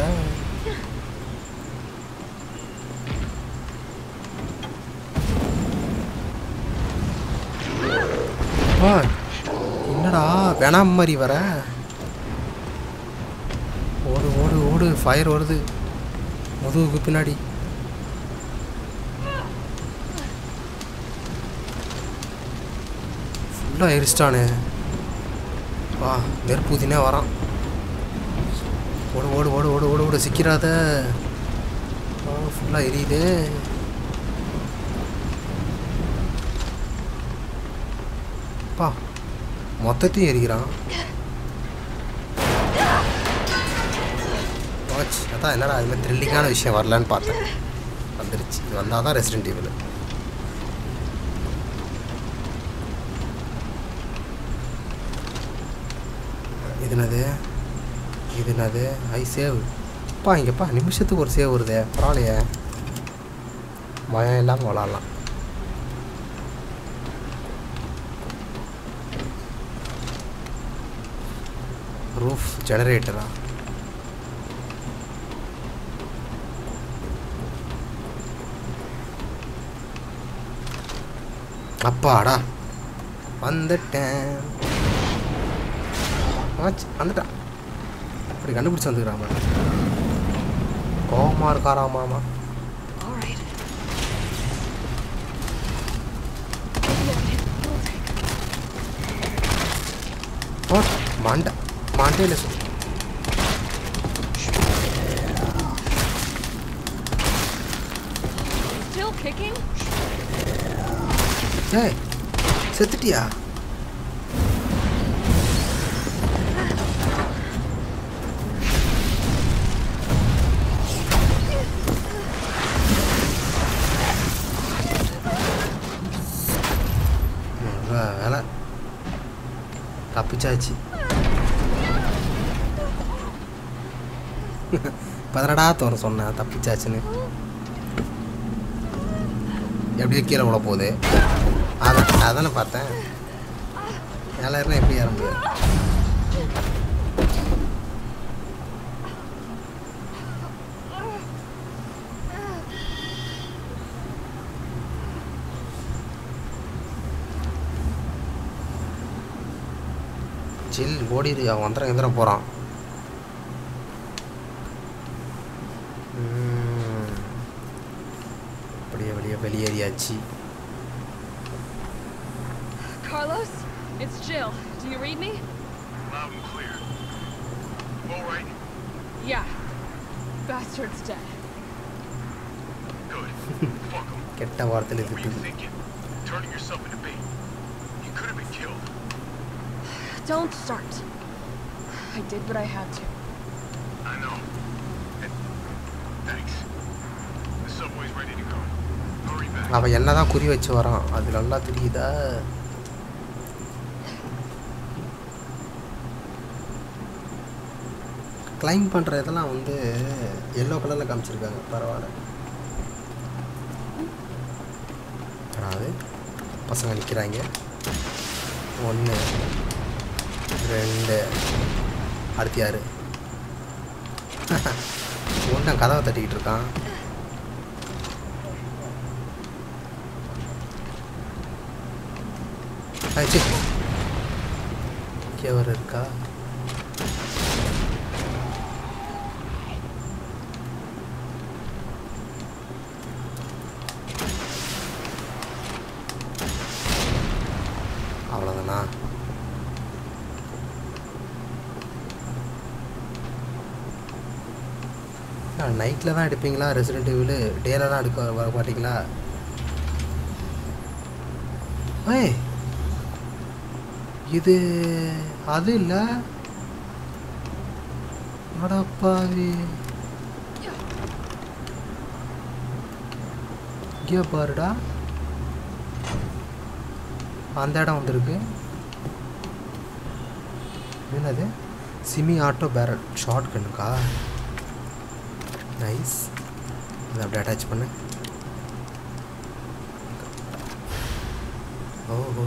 வா என்னடா வேணாம் மாதிரி வர ஓடு ஓடு ஓடு ஃபயர் வருது முதுகுக்கு பின்னாடி ஃபுல்லாக எரிச்சிட்டானே வா நெருப்பூதினே வரான் ஓடு ஓடு ஓடு ஓடு ஓடு ஓடு சிக்கிறாத ஃபுல்லாக எரியுதே பா மொத்தத்தையும் எரிக்கிறான் வாட்ச் அதான் என்னடா அது மாதிரி த்ரில்லிங்கான விஷயம் வரலான்னு பார்த்தேன் வந்துருச்சு இது வந்தால் தான் ரெசிடென்ட் ஈவில் இது என்னது இது என்னது ஐ சேவ் பா இங்கேப்பா நிமிஷத்துக்கு ஒரு சேவ் வருதே பரவாயில்லையே பயம் இல்லாமல் விளாட்லாம் ரூஃப் ஜெனரேட்டரா அப்பாடா வந்துட்டேன் ஆச்சு வந்துட்டான் அப்படி கண்டுபிடிச்சு வந்துக்கிறான் பாரு. கோவமா இருக்காரா மாமா All right. ஓ மண்டை மண்டையில் சொல்லு Still kicking? ஏய் செத்துட்டியா நல்ல வேலை தப்பிச்சாச்சு பதினடா தோற சொன்னேன் தப்பிச்சாச்சுன்னு எப்படியோ கீழே விட போகுது அதான் அதானே பார்த்தேன் மேலே இருந்தால் எப்படி ஏற முடியாது சில் ஓடிடு அவன் வந்துடுறான் எந்திர போகிறான் அப்படியே வெளியே வெளியேறியாச்சு Carlos, it's Jill. Do you read me? Loud and clear. All right. Yeah. Bastard's dead. Good. Fuck him. கெட்ட வார்த்தையில் What were you திட்டுது thinking? Turning yourself into bait. You could have been killed. Don't start. I did what I had to. I know. And thanks. The subway's ready to go. Hurry back. அவன் என்ன தான் குறி வச்சு வரான் அது நல்லா தெரியுதா claim பண்ணுற இதெல்லாம் வந்து எல்லோ கலரில் காமிச்சிருக்காங்க பரவாயில்ல அதாவது பசங்க நிற்கிறாங்க ஒன்று ரெண்டு அடுத்து யாரு ஒன்றும் கதவை தட்டிக்கிட்டு இருக்கான் ஆச்சு கேவர் இருக்கா அவ்வளோதானா நைட்டில் தான் எடுப்பீங்களா ரெசிடென்ட் இவில் டேல தான் எடுக்க வர மாட்டீங்களா ஏய் இது அது இல்லை அடப்பாவி இங்கே பாருடா அந்த இடம் வந்திருக்கு என்னது சிமி ஆட்டோ பேரல் ஷார்ட் கண்ணுக்கா நைஸ் அதை அப்படியே அட்டாச் பண்ணு ஓஹோ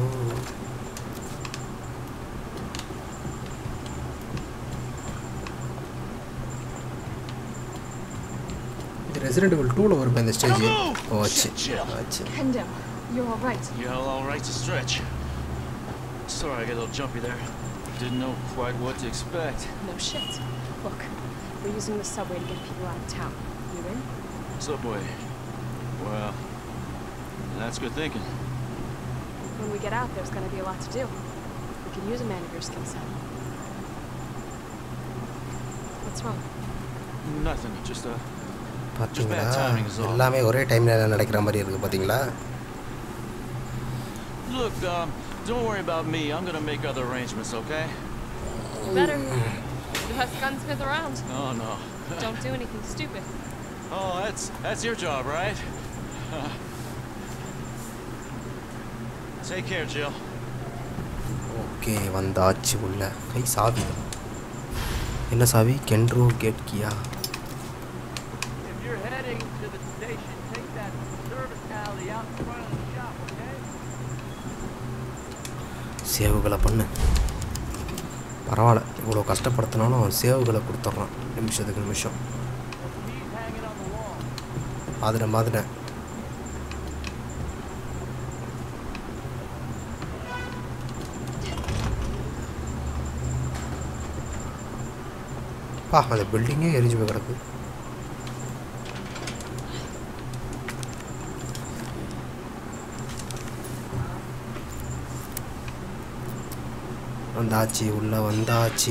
இது ரெசிடென்ட் இவல் டூவில் வரும் இந்த ஸ்டேஜ் ஓ வச்சு வச்சு Kendall, you're all right. You hell all right to stretch. Sorry, I got a little jumpy there. Didn't know quite what to expect. No shit. Look, we're using the subway to get people out of town. You in? Subway. Well, that's good thinking. When we get out, there's gonna be a lot to do. We could use a man of your skill set. What's wrong? Nothing, just uh, பார்த்தீங்களா bad timing is all. எல்லாமே ஒரே டைமில் நடக்கிற மாதிரி இருக்குது பார்த்தீங்களா look, um, don't worry about me. I'm gonna make other arrangements, okay? Better. The best gunsmith around. Oh no. Don't do anything stupid. Oh, that's that's your job, right? Take care, Jill. Okay வந்தாச்சு உள்ள கை சாவி என்ன சாவி கென்ட்ரோ கேட் கியா If you're heading to the station, take that service alley out in front of the shop, okay? சேவுகளை பண்ணு பரவாயில்ல இவ்வளோ கஷ்டப்படுத்தினாலும் சேவுகளை கொடுத்துட்றான் நிமிஷத்துக்கு நிமிஷம் Keep hanging on the wall. அதில் மாதினேன் பா அந்த பில்டிங்கே எரிஞ்சு போய் கிடக்கு வந்தாச்சு உள்ள வந்தாச்சு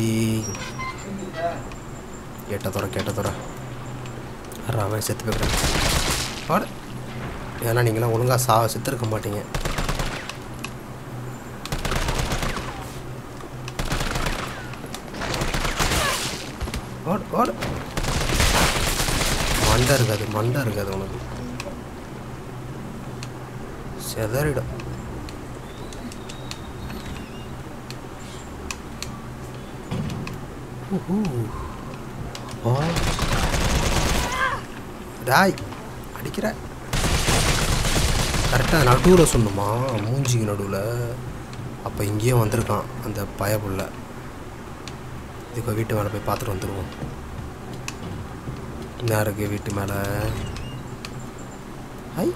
கேட்ட துற கேட்ட துற அவன் செத்து போய்க்கிறேன் ஆட ஏன்னா நீங்களாம் ஒழுங்காக சா செத்துருக்க மாட்டீங்க ஓடு ஓடு மண்டை இருக்காது மண்டை இருக்காது உனக்கு செதறிடும் ஊஹூ. ஓ டாய் அடிக்கிற கரெக்டாக நடுவில் சொன்னுமா மூஞ்சிக்கு நடுவில் அப்போ இங்கேயே வந்திருக்கான் அந்த பயப்புள்ள இதுக்கு வீட்டு மேலே போய் பார்த்துட்டு வந்துடுவோம் என்ன இருக்கு வீட்டு மேலே ஐ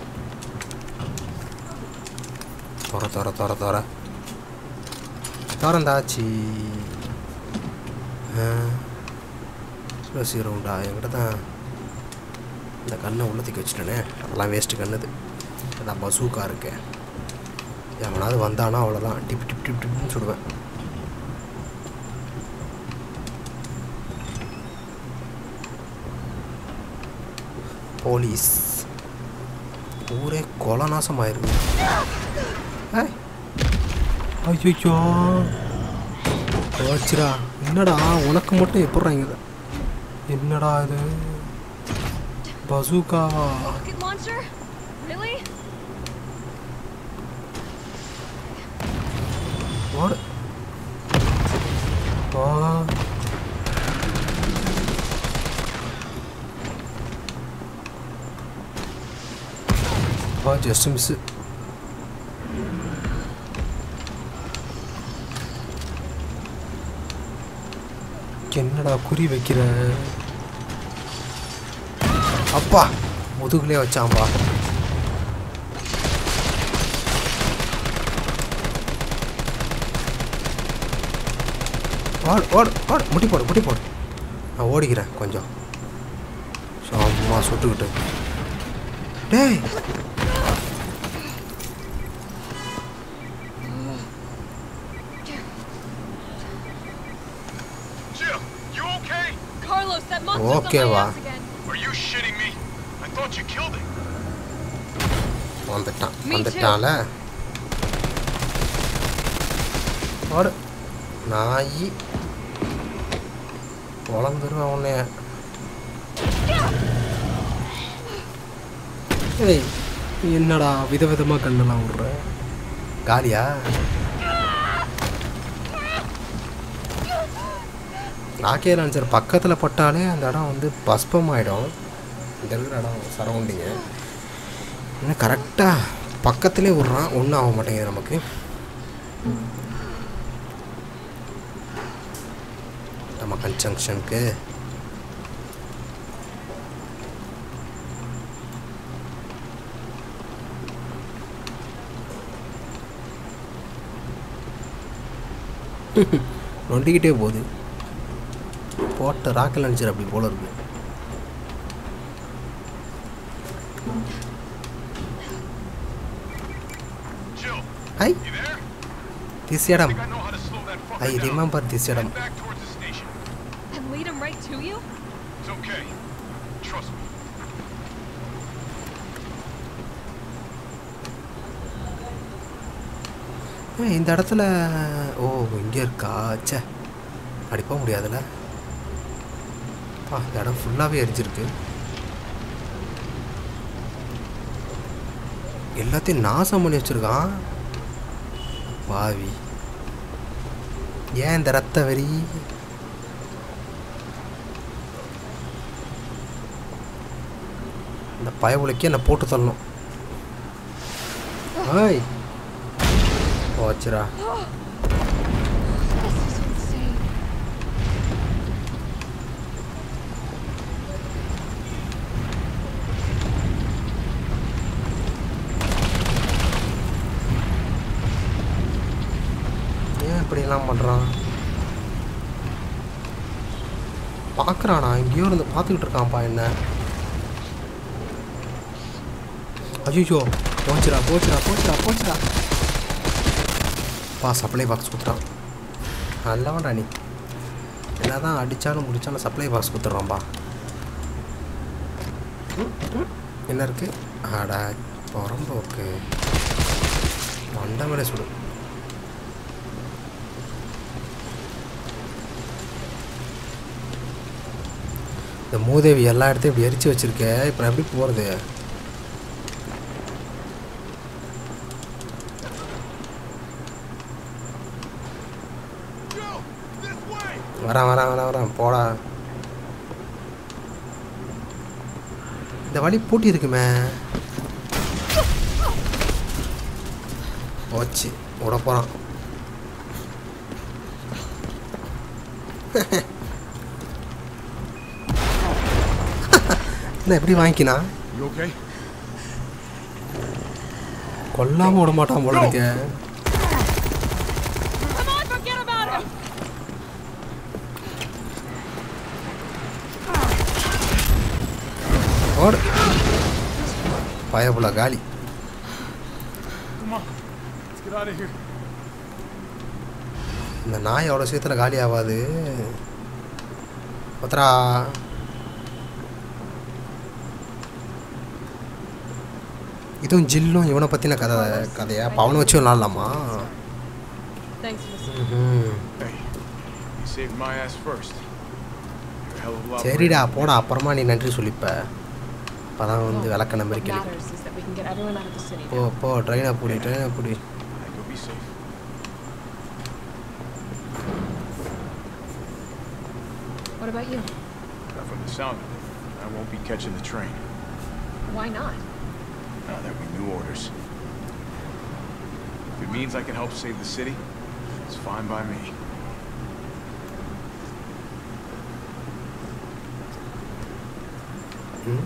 தொற தொற தொற தொற திறந்தாச்சு எக்ஸ்ப்ளோசிவ் ரவுண்டா என்கிட்ட தான் இந்த கண்ணை உள்ளத்துக்கு வச்சுட்டேனே அதெல்லாம் வேஸ்ட்டு கண்ணுது அதான் பசூக்கா இருக்கேன் எவனாவது வந்தானா அவ்வளோதான் டிப் டிப் டிப் டிப்னு சுடுவேன் போலீஸ் ஊரே கொலை நாசமாயிருக்கு ஏய் ஐயோ வச்சுரா என்னடா உனக்கு மட்டும் எப்பட்றா இங்க என்னடா இது பசூக்காவா Rocket launcher? Really? ஓடு ஆ ஆ ஜஸ்ட் மிஸ்ஸு என்னடா குறி வைக்கிற அப்பா முதுகுலே வச்சாம்பா ஓடு ஓடு ஓடு முட்டி போடு முட்டி போடு நான் ஓடிக்கிறேன் கொஞ்சம் சும்மா சுட்டுக்கிட்டு டேய் Jill, you okay? Carlos, that monster's Okay, on my va. ass again. Are you shitting me? I thought you killed it. வந்துட்டான் Me too. வந்துட்டான்ல ஓடு நாயி குழந்துருவேன் உன்னைய ஏய் என்னடா விதவிதமாக கண்ணெல்லாம் விட்ற காலியா ராக்கே லான்ச்சர் பக்கத்தில் பட்டாலே அந்த இடம் வந்து பஸ்பம் ஆகிடும் இந்த இருக்கிற இடம் சரௌண்டிங்கு இன்னும் கரெக்டாக பக்கத்துலேயே விட்றான் ஒன்றும் ஆக மாட்டேங்குது நமக்கு நம்ம கன்ஜங்ஷனுக்கு நொண்டிக்கிட்டே போகுது போட்ட ராக்கெட் லான்ச்சர் அப்படி போல இருக்கு Jill, I you there? This I இடம் think I know how to slow that fucker I down. Remember this இடம் Head back towards the station. And lead him right to you? It's okay. Trust me. ஏய், இந்த இடத்துல ஓ இங்கே இருக்கா ச்சே அப்படி போக முடியாதுல்ல ஆ இந்த இடம் ஃபுல்லாகவே எரிஞ்சிருக்கு எல்லாத்தையும் நாசம் பண்ணி வச்சிருக்கான் பாவி ஏன் இந்த ரத்த வெறி இந்த பயவுலைக்கு என்னை போட்டு தள்ளணும் ஏய் போச்சுரா This is insane. ஏன் இப்படியெல்லாம் பண்ணுறான் பார்க்குறானா எங்கேயோ இருந்து பார்த்துக்கிட்டு இருக்கான்ப்பா என்ன ஐயோ போச்சுடா போச்சுடா போச்சுடா போச்சுடா பா சப்ளை பாக்ஸ் கொடுத்தான் நல்லவன்டா நீ என்ன தான் அடித்தாலும் முடிச்சாலும் சப்ளை பாக்ஸ் கொடுத்துட்றான்பா என்ன இருக்கு ஆடா புறம்போக்கு மண்டை மேலே சுடு இந்த மூதேவி எல்லா இடத்தையும் இப்படி எரிச்சு வச்சிருக்க இப்போ நான் எப்படி போகிறது Jill, this way! வரேன் வரேன் வரேன் வரேன் போடா இந்த வழி பூட்டி இருக்குமே போச்சு விட போகிறான் என்ன எப்படி வாங்கிக்கினா You okay? கொல்லாம விட மாட்டான் போல இருக்க Come on, forget about him! ஓடு பயப்புல காலி Come on. Let's get out of here. இந்த நாய் அவ்வளோ சீக்கிரத்தில் காலி ஆகாது பத்ரா இதுவும் ஜில்லும் இவனை பற்றின கதை கதையா அப்ப அவனை வச்சு விளாட்லாமா Thanks for listening. ம்ஹும். Hey, you saved my ass first. You're a hell of a lot. சரிடா போடா அப்புறமா நீ நன்றி சொல்லிப்ப அப்பதான் வந்து விளக்க நம்பர் What கிளி matters is that we can get everyone out of the city போ now. போ ட்ரெயினை பிடி ட்ரெயினை பிடி Hey, go be safe. What about you? Not from the sound of it. I won't be catching the train. Why not? Now that we knew orders. If it means I can help save the city, it's fine by me. ம்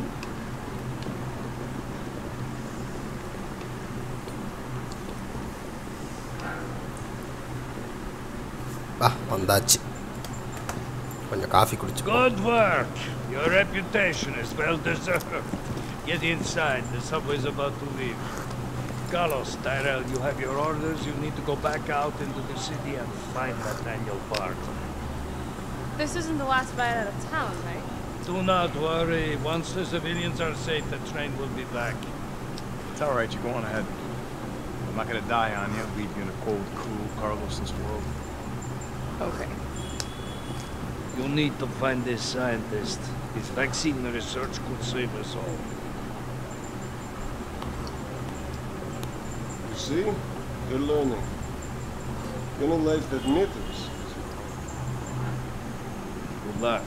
வா வந்தாச்சு கொஞ்சம் coffee குடிச்சு Good work. Your reputation is well deserved. Get inside. The subway's about to leave. Carlos, Tyrell, you have your orders. You need to go back out into the city and find Nathaniel Bart. This isn't the last ride out of town, right? Do not worry. Once the civilians are safe, the train will be back. It's all right. You go on ahead. I'm not gonna die on you. Leave you in a cold, cruel, Carlos's world. Okay. You need to find this scientist. His vaccine research could save us all. You see? You're learning. Gonna life that matters. Good luck.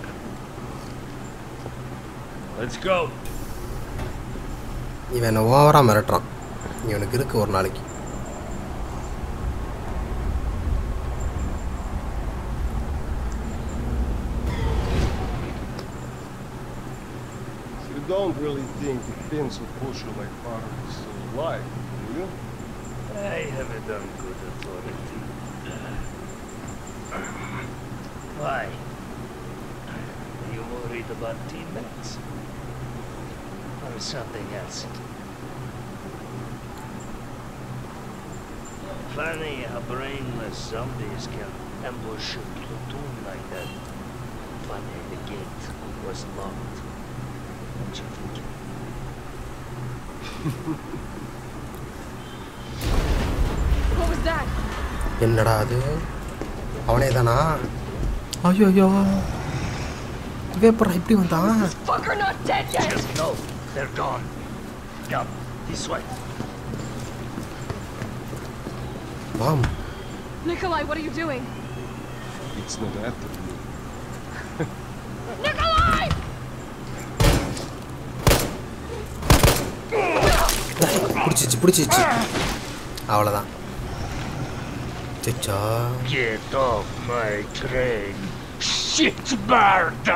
Let's go. இவன் என்ன ஓவராக மிரட்டுறான் இவனுக்கு இருக்கு ஒரு நாளைக்கு You don't really think the pencil pusher like Potter is still alive, do you? I have it on good authority. Why? Are you worried about teammates? Or something else? Funny how brainless zombies can ambush a platoon like that. Funny the gate was locked. Don't you think? What was that? என்னடா அது அவனே தானா ஐயோ ஐயோ இவன் அப்புறம் இப்படி வந்தான் Fucker not dead yet! Just no, they're gone. Come, this way. Warm Nikolai, what are you doing? It's not after you. Nikolai! பிடிச்சிச்சு பிடிச்சிச்சு அவ்வளோதான் சிச்சா Get off my train. Shit bird!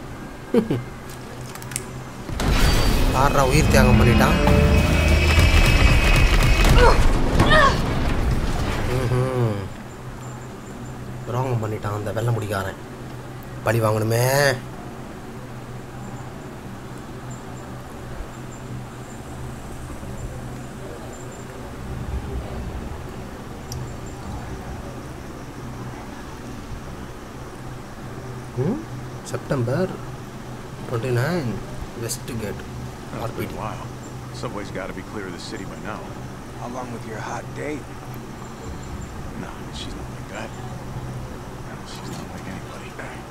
ஆடுறா உயிர் தியாகம் பண்ணிட்டான் ம்ஹும். துரோகம் பண்ணிட்டான் அந்த வெள்ளை முடிக்காரன் பழி வாங்கணுமே ம் September twenty nine west gate Oh, it's been a while. Subway's got to be clear of the city by now. How long with your hot date? No, she's not like that. No, she's not like anybody.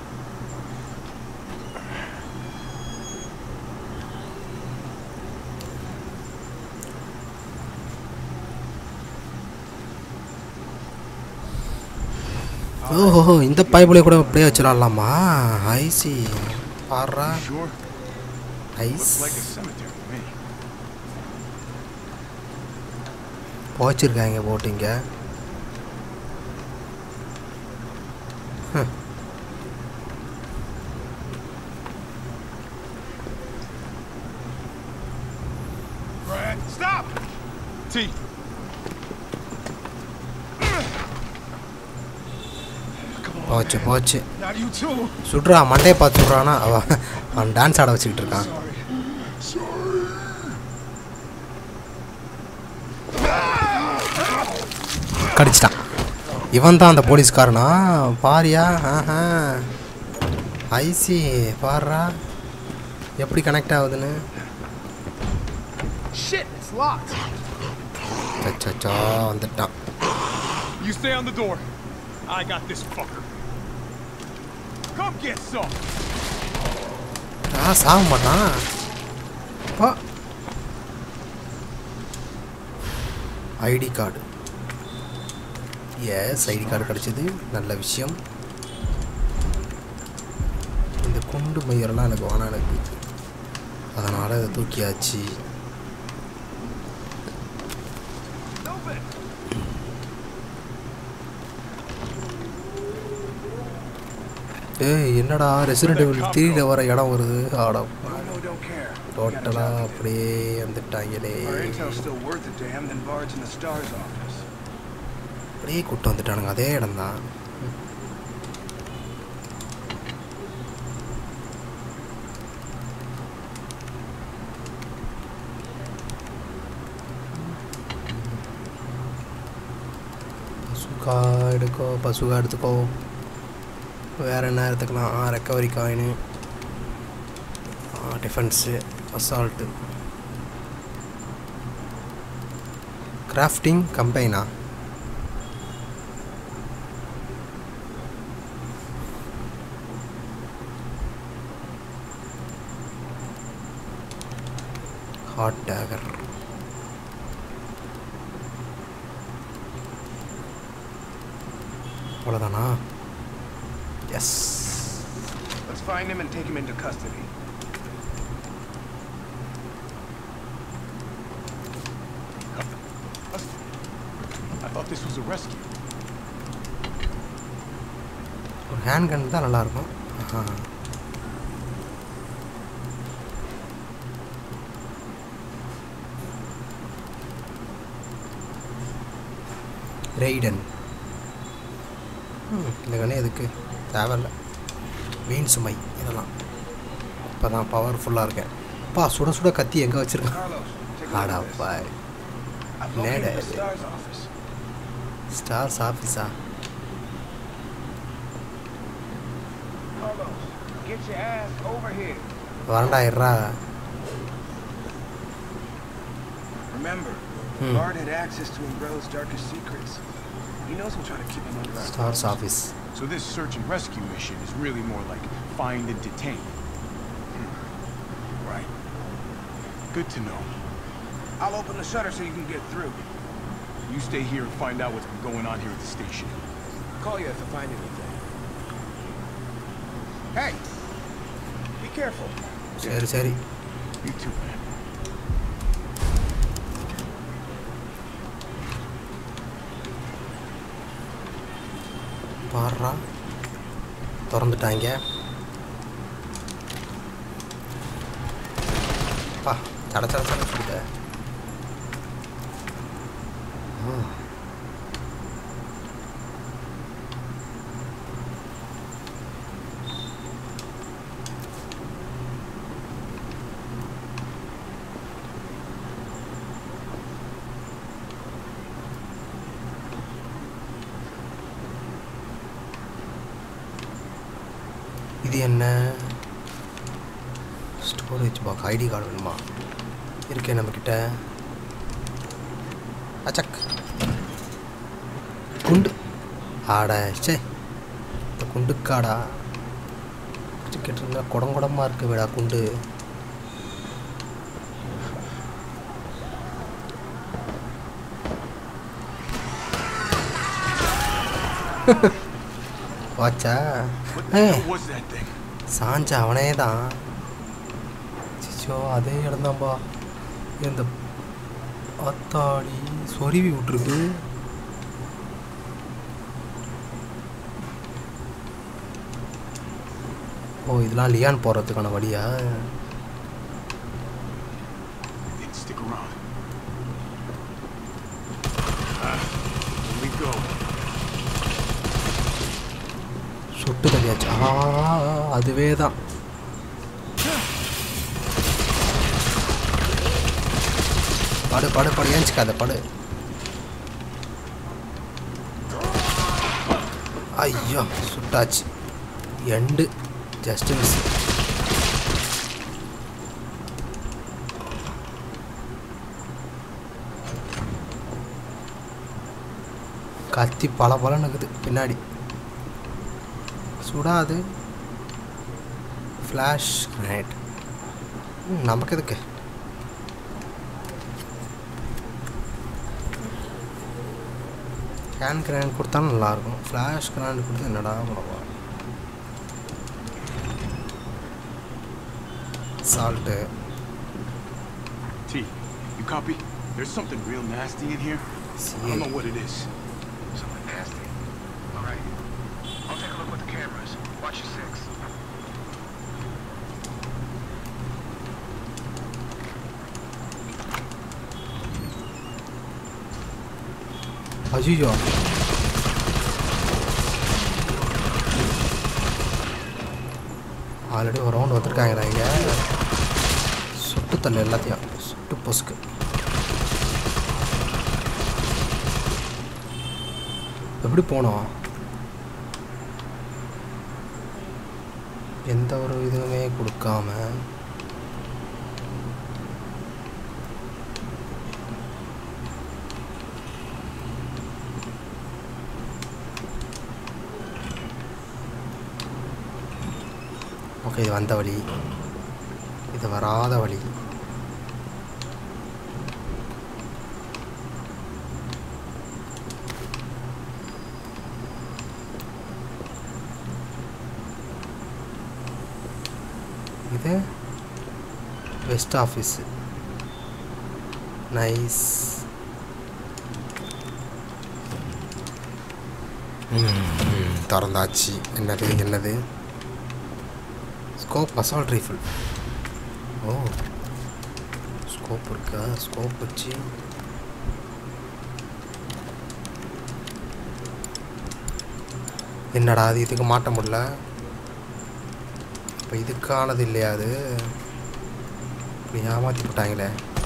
ஓஹோ இந்த பைபிளை கூட அப்படியே வச்சிடலாமா ஐசி பாடுறா Sure? ஐஸ் Looks like a cemetery to me. போச்சிருக்காங்க போட்டிங்க Brad, stop! T. போச்சு போச்சு Not you too. சுட்றா மண்டையை பார்த்து சுட்றானா அவன் அவன் டான்ஸ் ஆட வச்சுக்கிட்டு இருக்கான் Sorry. கடிச்சிட்டான் இவன் தான் அந்த போலீஸ்காரனா பாரியா ஆஹா ஐசி பாருடா எப்படி கனெக்ட் ஆகுதுன்னு Shit, it's locked. சச்சா வந்துட்டான் You stay on the door. I got this fucker. Come get some. ஆ சாக மாட்டான் பா ID card yes ID card கிடச்சிது நல்ல விஷயம் இந்த குண்டு மையரெல்லாம் எனக்கு வேணாம் எனக்கு அதனால் இதை தூக்கியாச்சு ஏய் என்னடா ரெசிடென்ட் எவில் த்ரீல வர இடம் வருது ஆடா No, don't care. டோட்டலாக அப்படியே வந்துட்டாங்களே Our intel's still worth a damn than Bard's in the STARS office. அப்படியே கூட்டு வந்துட்டானுங்க அதே இடம் தான் பசுகா எடுக்கோ பசுகா எடுத்துக்கோ வேறு என்ன எடுத்துக்கலாம் recovery coin defence assault crafting கம்பைனா ஹாட் டேகர் அவ்வளோதானா yes Let's find him and take him into custody. I thought this was a rescue. ஒரு ஹேண்ட் கன் தான் நல்லாயிருக்கும் ஆஹா ரெய்டன் ம், இந்த கண்ணு எதுக்கு தேவையில்ல வீண் சுமை இதெல்லாம் இப்போ தான் பவர்ஃபுல்லாக இருக்கேன் அப்பா சுட சுட கத்தி எங்கே வச்சுருக்கேன் ஆடாப்பா I've நேட located the STARS office. STARS ஆஃபீஸா Carlos, get your ass over here. வரண்டா இருறா Remember, Hmm. Bard had access to Umbrella's darkest secrets. He knows we'll try to keep him under our STARS office So this search and rescue mission is really more like find and detain. Right. Good to know. I'll open the shutter so you can get through. You stay here and find out what's been going on here at the station. Call you if I find anything. Hey! Be careful. சரி சரி You too, man. பாடுறா திறந்துட்டாங்க பா சட சட சட சுடுத இது என்ன storage box ID card வேணுமா இருக்கே நம்மக்கிட்ட அச்சக் குண்டு ஆட சே இந்த குண்டுக்காடா டிக்கெட் இருந்தால் குடம் குடமாக இருக்கு விடா குண்டு வாச்சா ஏ What was that thing? சாஞ்ச அவனே தான் சிச்சோ அதே இடம்தான்பா இந்த அத்தாடி சொருவி விட்டுருக்கு ஓ இதெல்லாம் லியான் போகிறதுக்கான வழியா Didn't stick around. Ah, here we go. சுட்டு தள்ளியாச்சு ஆ அதுவே தான் படு படு படு ஏஞ்சிக்காத படு ஐயோ சுட்டாச்சு எண்டு ஜஸ்ட் மிஸ் கத்தி பல பல இருக்குது பின்னாடி சுடாது ஃப்ளாஷ் கிரனைட் ம் நமக்கு எதுக்கு ஹேண்ட் கிராண்ட் கொடுத்தா நல்லாயிருக்கும் ஃப்ளாஷ் கிராண்ட் கொடுத்து என்னடா பண்ணுவா சால்ட்டு T, you copy? There's something real nasty in here. I don't know what it is. Something nasty. All right. I'll take a look with the cameras. Watch your six. ஐயோ already ஒரு round வந்துருக்காங்கடா இங்கே சுட்டு தள்ளு எல்லாத்தையும் சுட்டு பொசுக்கு எப்படி போனோம் எந்த ஒரு இதுவுமே கொடுக்காம ஓகே இது வந்த வழி இது வராத வழி இது வெஸ்ட் ஆஃபீஸ் நைஸ் திறந்தாச்சு என்னது என்னது ஸ்கோப் அசால்ட் ரைஃபிள் ஓ ஸ்கோப் இருக்கா ஸ்கோப் வச்சு என்னடா அது இதுக்கு மாட்ட முடியல இப்போ இதுக்கானது இல்லையா அது இப்படி ஏமாற்றி போட்டாங்களே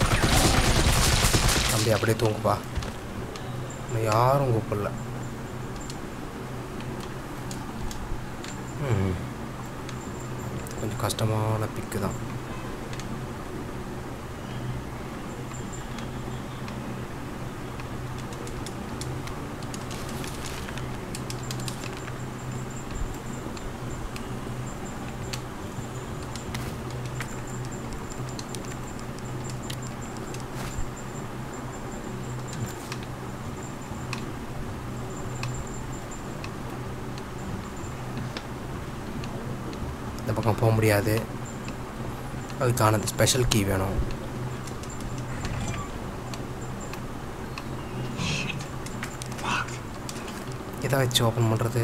தம்பி அப்படியே தூங்குப்பா உன்னை யாரும் கூப்பிடல ம் கொஞ்சம் கஷ்டமான பிக்கு தான் இந்த பக்கம் போக முடியாது அதுக்கான ஸ்பெஷல் கீ வேணும் இதை வச்சு ஓப்பன் பண்ணுறது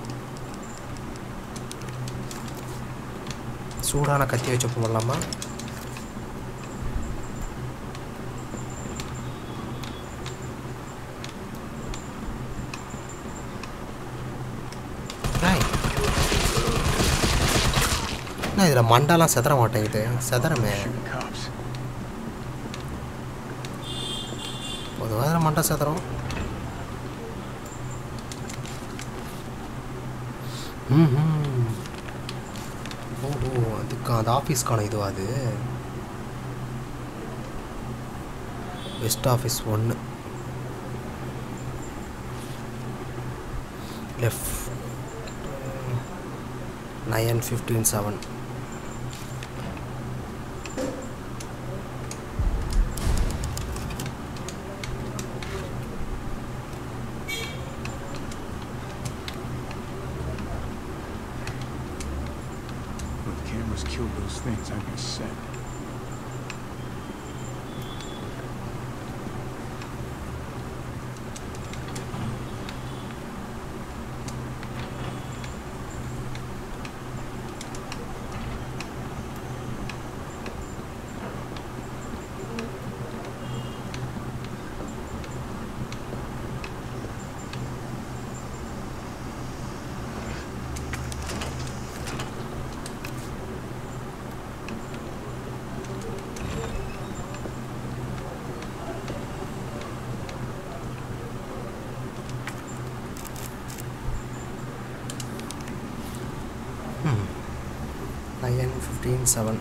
சூடான கத்தி வச்சு ஓப்பன் பண்ணலாமா Right. என்ன இதில் மண்டாலாம் செதற மாட்டேங்குது செதறமே Cops. பொதுவாக இதில் மண்டை செதறும் ம் ஓஹோ அதுக்கு அந்த ஆஃபீஸ்க்கான இதுவா அது வெஸ்ட் ஆஃபீஸ் ஒன்று F nine fifteen seven When the cameras killed those things, I've been set. Fifteen seven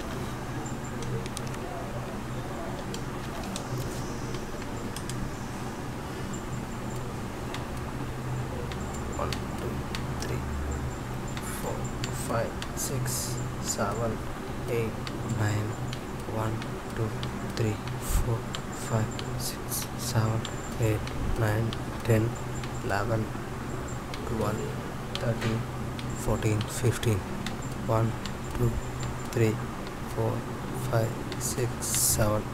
one two three four five six seven eight nine one two three four five six seven eight nine ten eleven twelve thirteen fourteen fifteen one two three four five six seven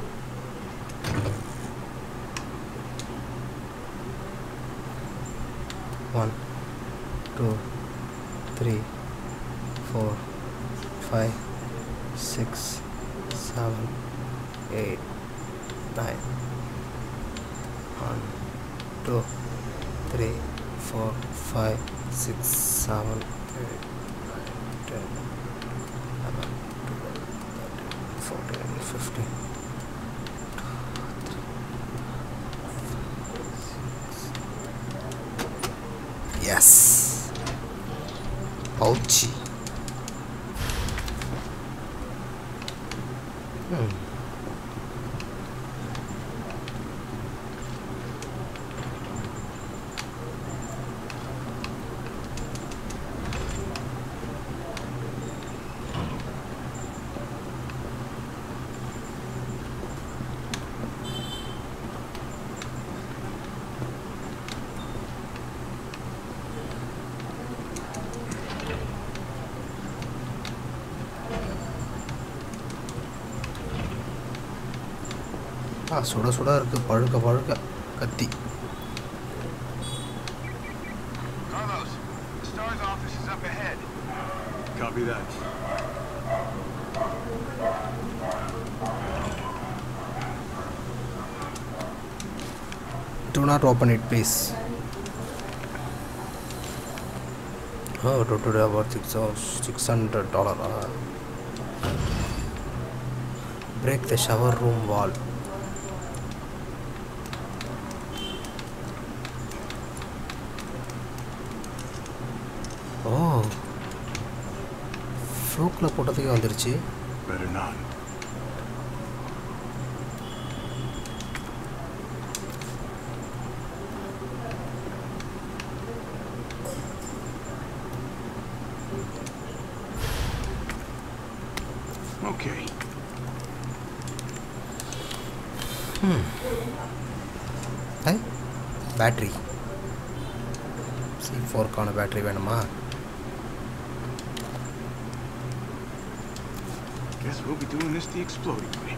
one two three four five six seven eight nine one two three four five six seven eight nine ten eleven twelve thirteen fourteen fifteen yes பவுச்சி ம் ஆ சுட சுட இருக்குது பழுக்க பழுக்க கத்தி Carlos, the STAR's office is up ahead. Copy that. Do not open it, please. Oh, total about six six hundred dollar. Break the shower room wall. ஓ ஃப்ளூக்கில் போட்டதுக்கே வந்துருச்சு Better not. Okay. ம் ஐ பேட்ரி சி ஃபோர்க்கான battery வேணுமா Guess we'll be doing this the exploding way.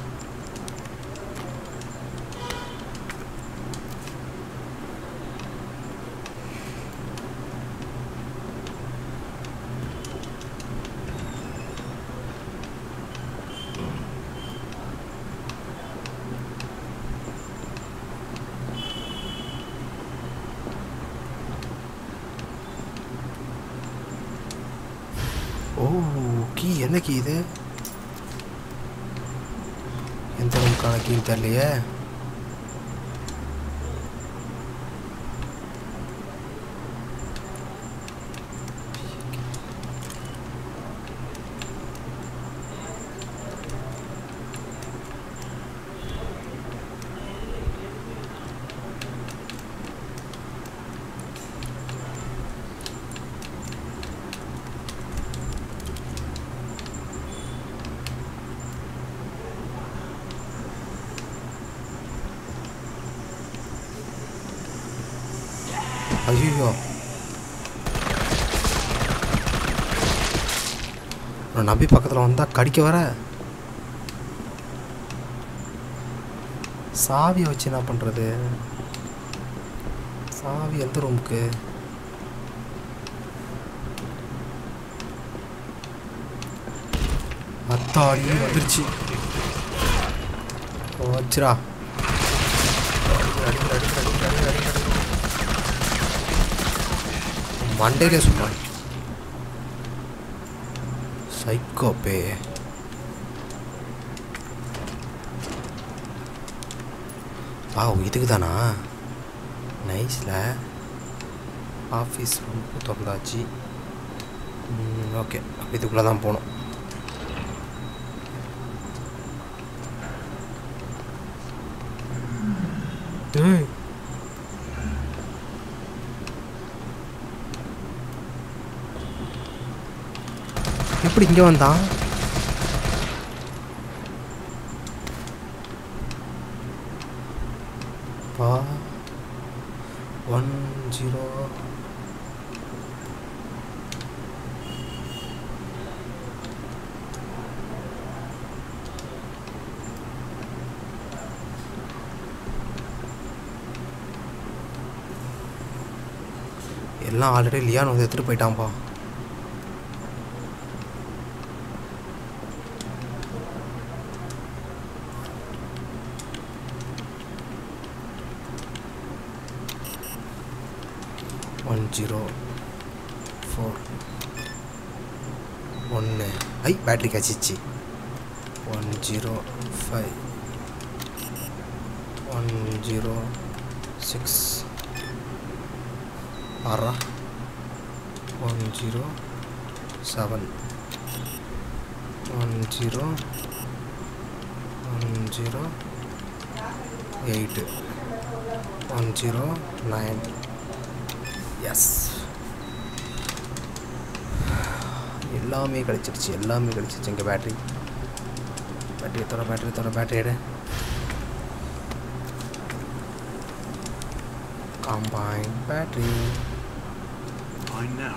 ஓ key என்ன key இது எந்த ரூமுக்கான கீன்னு தெரியலையே ஐயோ நான் நம்பி பக்கத்தில் வந்தால் கடிக்க வர சாவியை வச்சு என்ன பண்ணுறது சாவி எந்த ரூமுக்கு அத்தாடி வந்துருச்சு வச்சுரா மண்டையிலே சொல்கிறான் சைக்கோப்பே ஆ இதுக்கு தானா நைஸில் ஆஃபீஸ் ரொம்ப திறந்தாச்சு ஓகே இதுக்குள்ளே தான் போகணும் எப்படி இங்கே வந்தான் பா ஒன் ஜீரோ எல்லாம் ஆல்ரெடி லியான் வந்து எடுத்துகிட்டு போயிட்டான்ப்பா ஒன் ஜீரோ ஃபோர் ஒன்று ஐ பேட்ரி கச்சிச்சு one zero five one zero six ஆறா one zero seven one zero one zero eight one zero nine yes எல்லாமே கிடச்சிருச்சு எல்லாமே கிடச்சிருச்சு இங்கே பேட்ரி பேட்டரி தர பேட்டரி தர பேட்டரி எடு காம்பைன் பேட்டரி Fine now.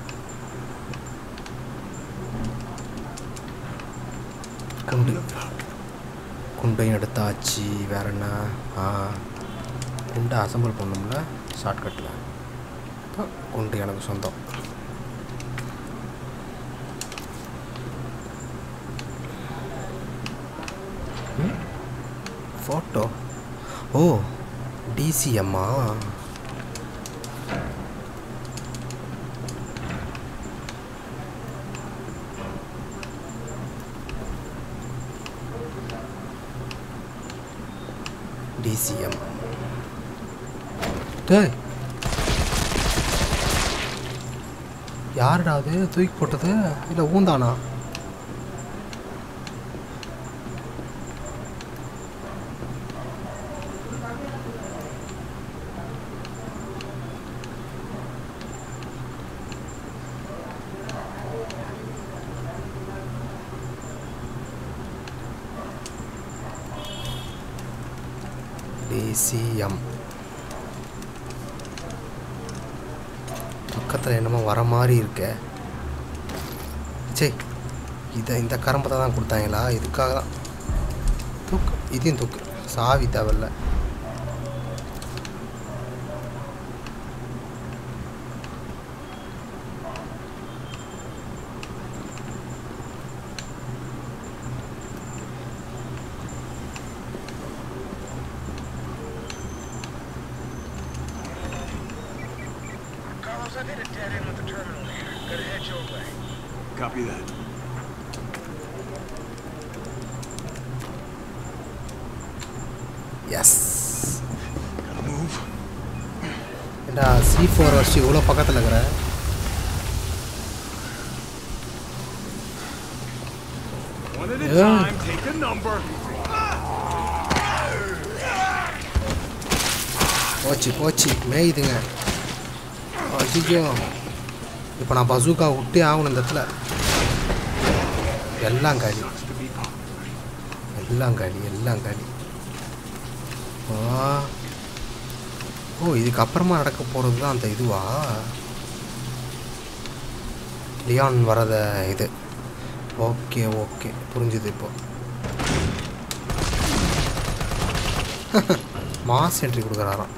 குண்டு குண்டையும் எடுத்தாச்சு வேற என்ன ஆ குண்டை அசம்பிள் பண்ணோம்ல ஷார்ட்கட்டில் குண்டு எனக்கு சொந்தம் ஃபோட்டோ ஓ டிசிஎம்மா டிசிஎம் டேய் யாருடா அது தூக்கி போட்டது இல்லை ஊந்தானா டிசிஎம் பக்கத்தில் என்னமோ வர மாதிரி இருக்க சே இதை இந்த கரம்பத்தை தான் கொடுத்தாங்களா இதுக்காக தான் தூக்கு இதையும் தூக்கு சாவி தேவையில்ல Carlos, I've hit a dead end with the terminal here. Gotta head your way. Copy that. Yes ஏண்டா சி ஃபோர் வச்சு இவ்வளோ பக்கத்தில் இருக்கிற One at a Yeah. time, take a number. போச்சு போச்சு மேயுதுங்க ஐயோ இப்போ நான் பசூக்கா விட்டே ஆகணும் இந்த இடத்துல எல்லாம் காலி எல்லாம் காலி எல்லாம் காலி ஆ ஓ இதுக்கப்புறமா நடக்க போகிறது தான் அந்த இதுவா லியான் வரத இது ஓகே ஓகே புரிஞ்சுது இப்போ மாஸ் என்ட்ரி கொடுக்குறாராம்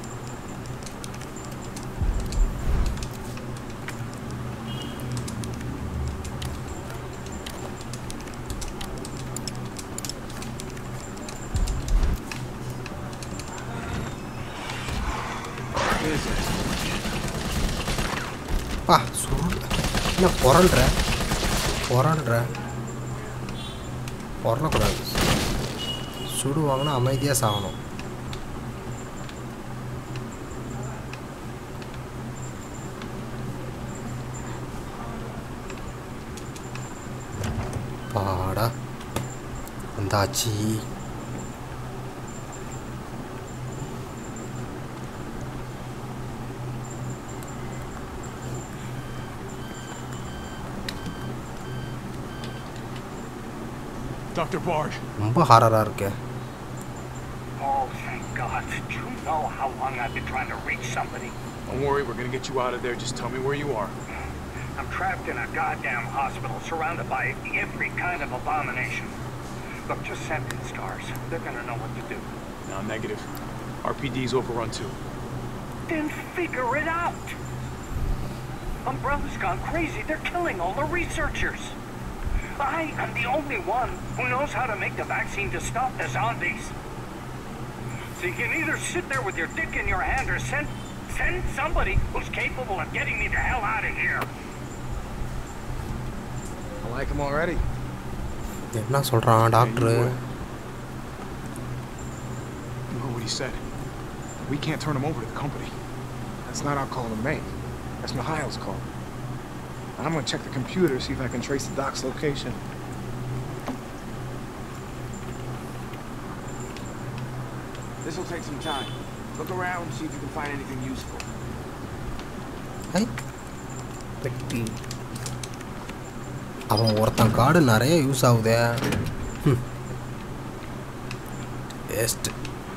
பா சுருள் என்ன புரள்ற புரள்ற புரளக்கூடாது சுடு வாங்கினா அமைதியாக சாகணும் பாடா வந்தாச்சு Dr. Bard. ரொம்ப ஹாரராக இருக்கே Oh, thank God. Do you know how long I've been trying to reach somebody? Don't worry, we're gonna get you out of there. Just tell me where you are. I'm trapped in a goddamn hospital, surrounded by every kind of abomination. Look, just send in stars. They're gonna know what to do. No, negative. RPD's overrun too. Then figure it out. Umbrella's gone crazy. They're killing all the researchers. I am the only one who knows how to make the vaccine to stop the zombies. So you can either sit there with your dick in your hand or send send somebody who's capable of getting me the hell out of here. I like him already. என்ன சொல்கிறான் doctor You heard what he said. We can't turn him over to the company. That's not our call to make. That's Mihail's call. I'm gonna check the computer, see if I can trace the doc's location. This'll take some time. Look around, see if you can find anything useful. ஐ பெட்டி அவன் ஒருத்தன் card நிறைய use ஆகுதே waste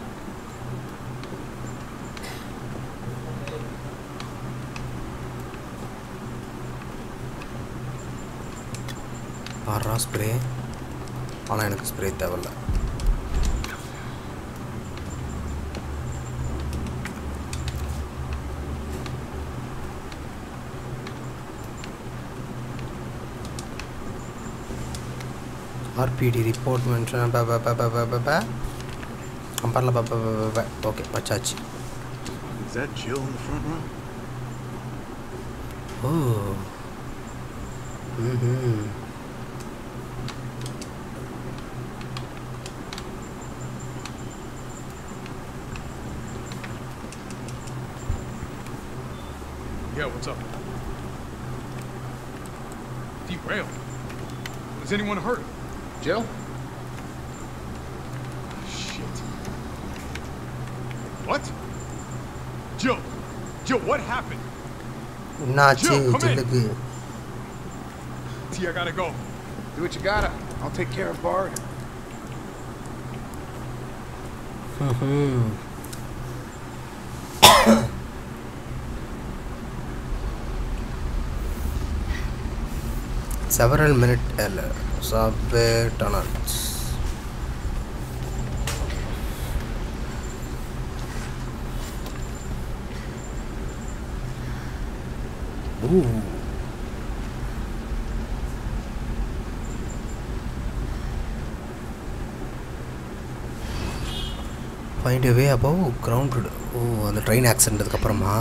ஆறா spray ஆனால் எனக்கு spray தேவையில்ல ஆர்பிடி ரிப்போர்ட் மென்ஷன் கம்பரில் ஓகே வச்சாச்சு Is that Jill in the front row? ஓ ம் Yeah, what's up? Derailed. Is anyone hurt? Jill? Shit. What? Jill! Jill, what happened? என்னாச்சு Jill, come in. ஜில்லுக்கு T, I gotta go. Do what you gotta. I'll take care of Bard. ம்ஹும். several minute error subway tunnels Ooh. Find way above grounded ஓ அந்த train ஆக்சிடென்ட்க்கு அப்புறமா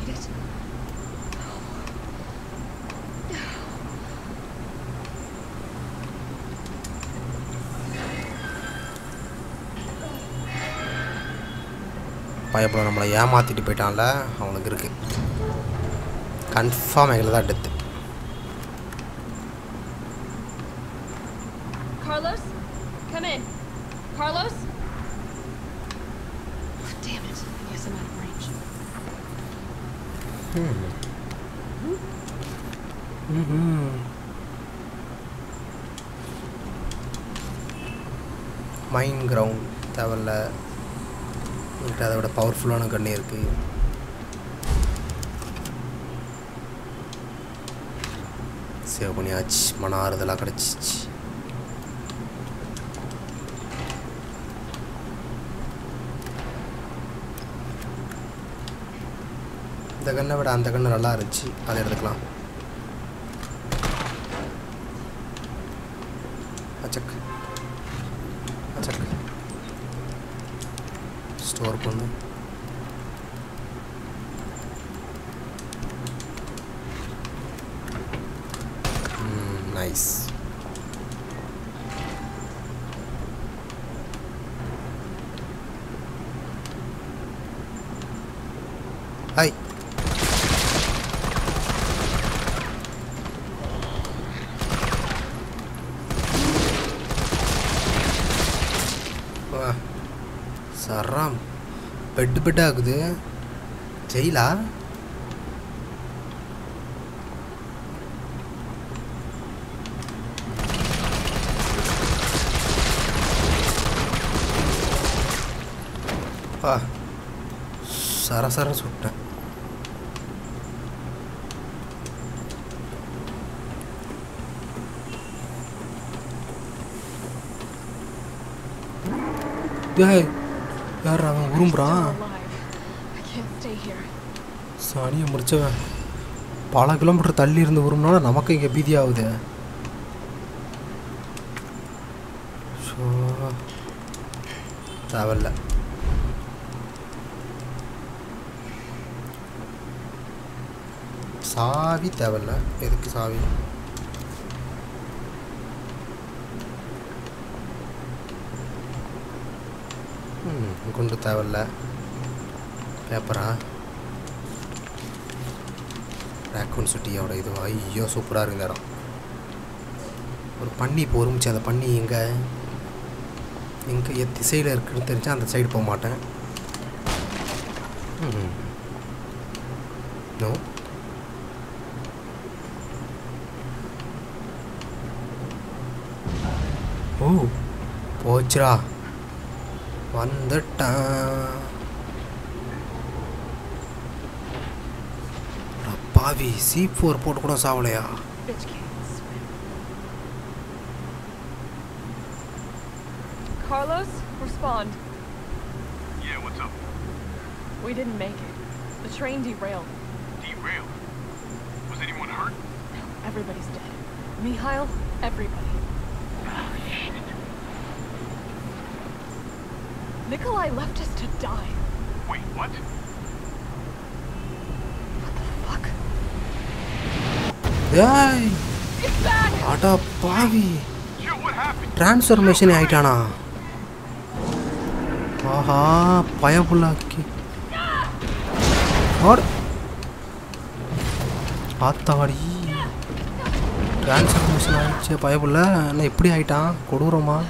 பயப்பட நம்மளை ஏமாற்றிட்டு போயிட்டான்ல அவனுக்கு இருக்கு கன்ஃபார்ம் எங்களை தான் death Carlos? Come in. Carlos? Damn it. Yes, I'm out of range. Mine ground தேவையில்ல என்கிட்ட அதை விட பவர்ஃபுல்லான கண்ணி இருக்குது சேவ் பண்ணியாச்சு மன ஆறுதலாக கிடச்சிச்சு இந்த கண்ணை விட அந்த கண்ணு நல்லா இருந்துச்சு அதை எடுத்துக்கலாம் அச்சக் அச்சக் ஸ்டோர் பண்ணு நைஸ் ஹாய் வா சராம் பெட்டு பெட்டு ஆகுது ஜெயிலா ஆ சரசர சுட்டேன் டேய் யார் அவன் உரும்புறான் I can't stay here. சனியை முடிச்சவன் பல கிலோமீட்டர் தள்ளி இருந்து உரும்னால நமக்கு இங்கே பீதி ஆகுது ஸோ தேவையில்ல சாவி தேவையில்ல எதுக்கு சாவி ம் குண்டு தேவையில்ல பேப்பரா ரேக்கூன் சிட்டியோட இது ஐயோ சூப்பராக இருக்கு இந்த இடம் ஒரு பண்ணி இப்போ ஒருமிச்சு அந்த பண்ணி எங்கே எங்கே எத் திசையில் இருக்குன்னு தெரிஞ்சால் அந்த சைடு போக மாட்டேன் நோ ஓ போச்சுடா வந்துட்டான் அட பாவி சி ஃபோர் போட்டு கூட சாவலையா Bitch can't swim. Carlos, respond. Yeah, what's up? We didn't make it. The train derailed. Derailed? Was anyone hurt? Everybody's dead. Mikhail, everybody. Nikolai left us to die. Wait, what? Fuck. ஏய் It's back! அடா பாவி Joe, what happened? Transformation ஆயிட்டானா ஆஹா பயப்புள்ளாக்கி ஆடு ஆத்தாடி transformation ஆயிடுச்சு பயப்புள்ள என்ன இப்படி ஆயிட்டான் கொடூரமா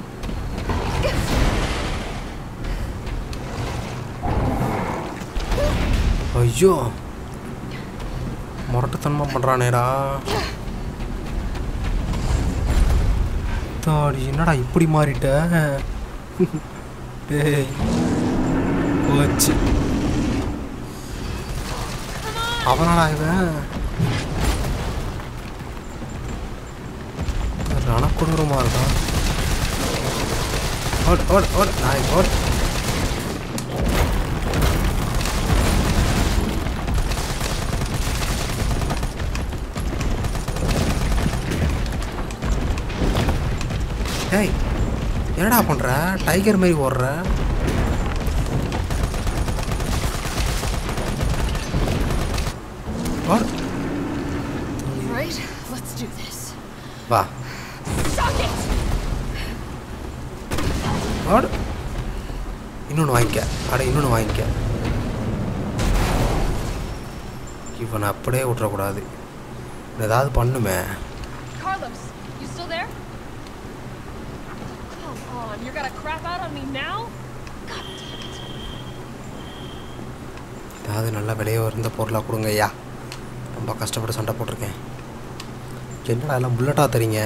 ஐயோ முரட்டுத்தனமாக பண்ணுறானேடா தாடி என்னடா இப்படி மாறிட்ட டேய் போச்சு அவனாடா இவன் ரணக்கொடூரமாக இருக்கான் ஓட் ஓட் ஓட் நாய் ஓட் டேய் என்னடா பண்ணுற டைகர் மாதிரி ஓடுற ஓடு Right, let's do this. வா Suck it! ஓடு இன்னொன்று வாங்கிக்க அட இன்னொன்று வாங்கிக்க இவனை அப்படியே விட்றக்கூடாது இவன் ஏதாவது பண்ணுமே Carlos, you still there? Come on, you're gonna crap out on me now? God damn it. ஏதாவது நல்ல விலையை இருந்த பொருளாக கொடுங்க ஐயா ரொம்ப கஷ்டப்பட்டு சண்டை போட்டிருக்கேன் என்னடா எல்லாம் புல்லட்டாக தரீங்க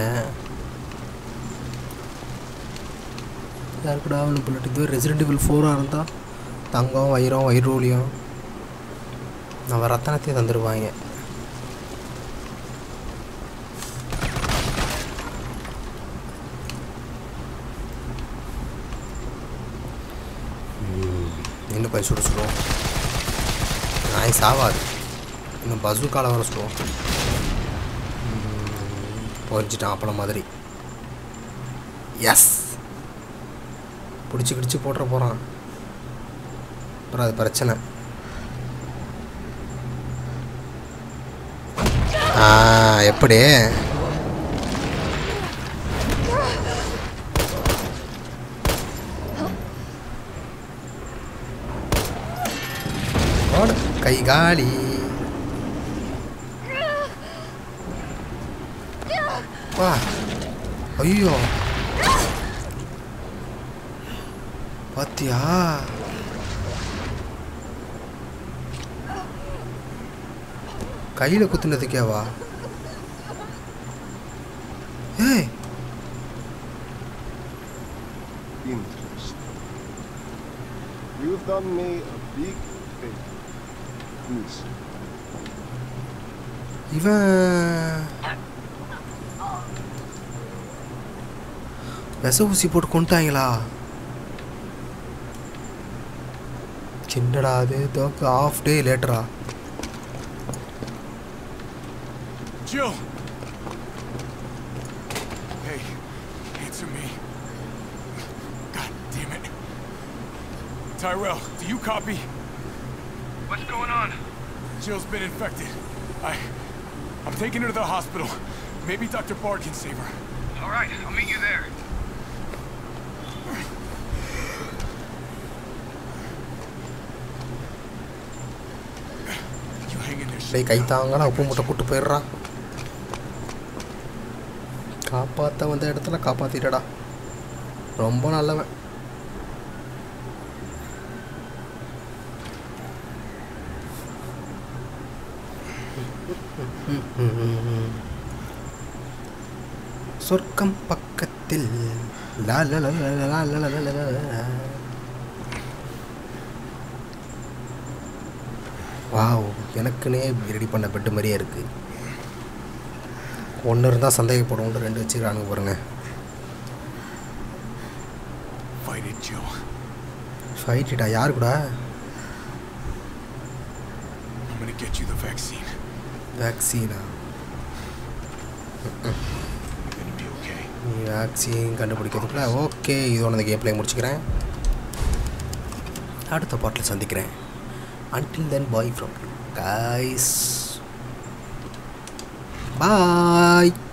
யாருக்குடா அவனு புல்லட் இதுவே ரெசிடென்ட் இவில் ஃபோராக இருந்தால் தங்கம் வைரம் வைரூலியம் நம்ம ரத்தனத்தையும் தந்துடுவாங்க ம், இன்னும் கொஞ்சம் சுட சுடுவோம் நாய் சாவாது இன்னும் பசுக்கால வர சுடுவோம் ம், பொரிச்சிட்டான் அப்பளம் மாதிரி எஸ் பிடிச்சி கிடிச்சு போட்டுற போகிறான் அப்புறம் அது பிரச்சனை ஆ எப்படி ஓடு, கை காலி வா ஐயோ பாத்தியா கையில் குத்துனதுக்கேவா ஏய் You've done me a big favor. Please. இவன் விச ஊசி போட்டு கொண்டுட்டாங்களா சின்னடா அது தோக்கு ஆஃப் டே லேட்டரா Jill! Hey, answer me. God damn it. Tyrell, do you copy? What's going on? Jill's been infected. I... I'm taking her to the hospital. Maybe Dr. Bard can save her. All right, I'll meet you there. You hang in there, டேய் கை தாங்கடா உப்பு மூட்டை கூட்டு போயிடுறா காப்பாற்ற வந்த இடத்துல காப்பாற்றிட்டடா ரொம்ப நல்லவன் சொர்க்கம் பக்கத்தில் லா லா லா லா லா லா லா லா லா லா. வாவ் எனக்குன்னே ரெடி பண்ண பெட்டு மாதிரியே இருக்குது ஒன்று இருந்தால் சந்தேகப்படுவோம் ரெண்டு வச்சுக்கிறானுங்க பாருங்க Fight it, Jill. ஃபைட்டிட்டா யார் கூட I'm gonna get you the vaccine. வேக்சினா You're gonna be okay. Vaccine கண்டுபிடிக்கிறதுக்குள்ள ஓகே இதோட இந்த கேம் பிளே முடிச்சுக்கிறேன் அடுத்த பாட்டில் சந்திக்கிறேன் until then bye from guys bye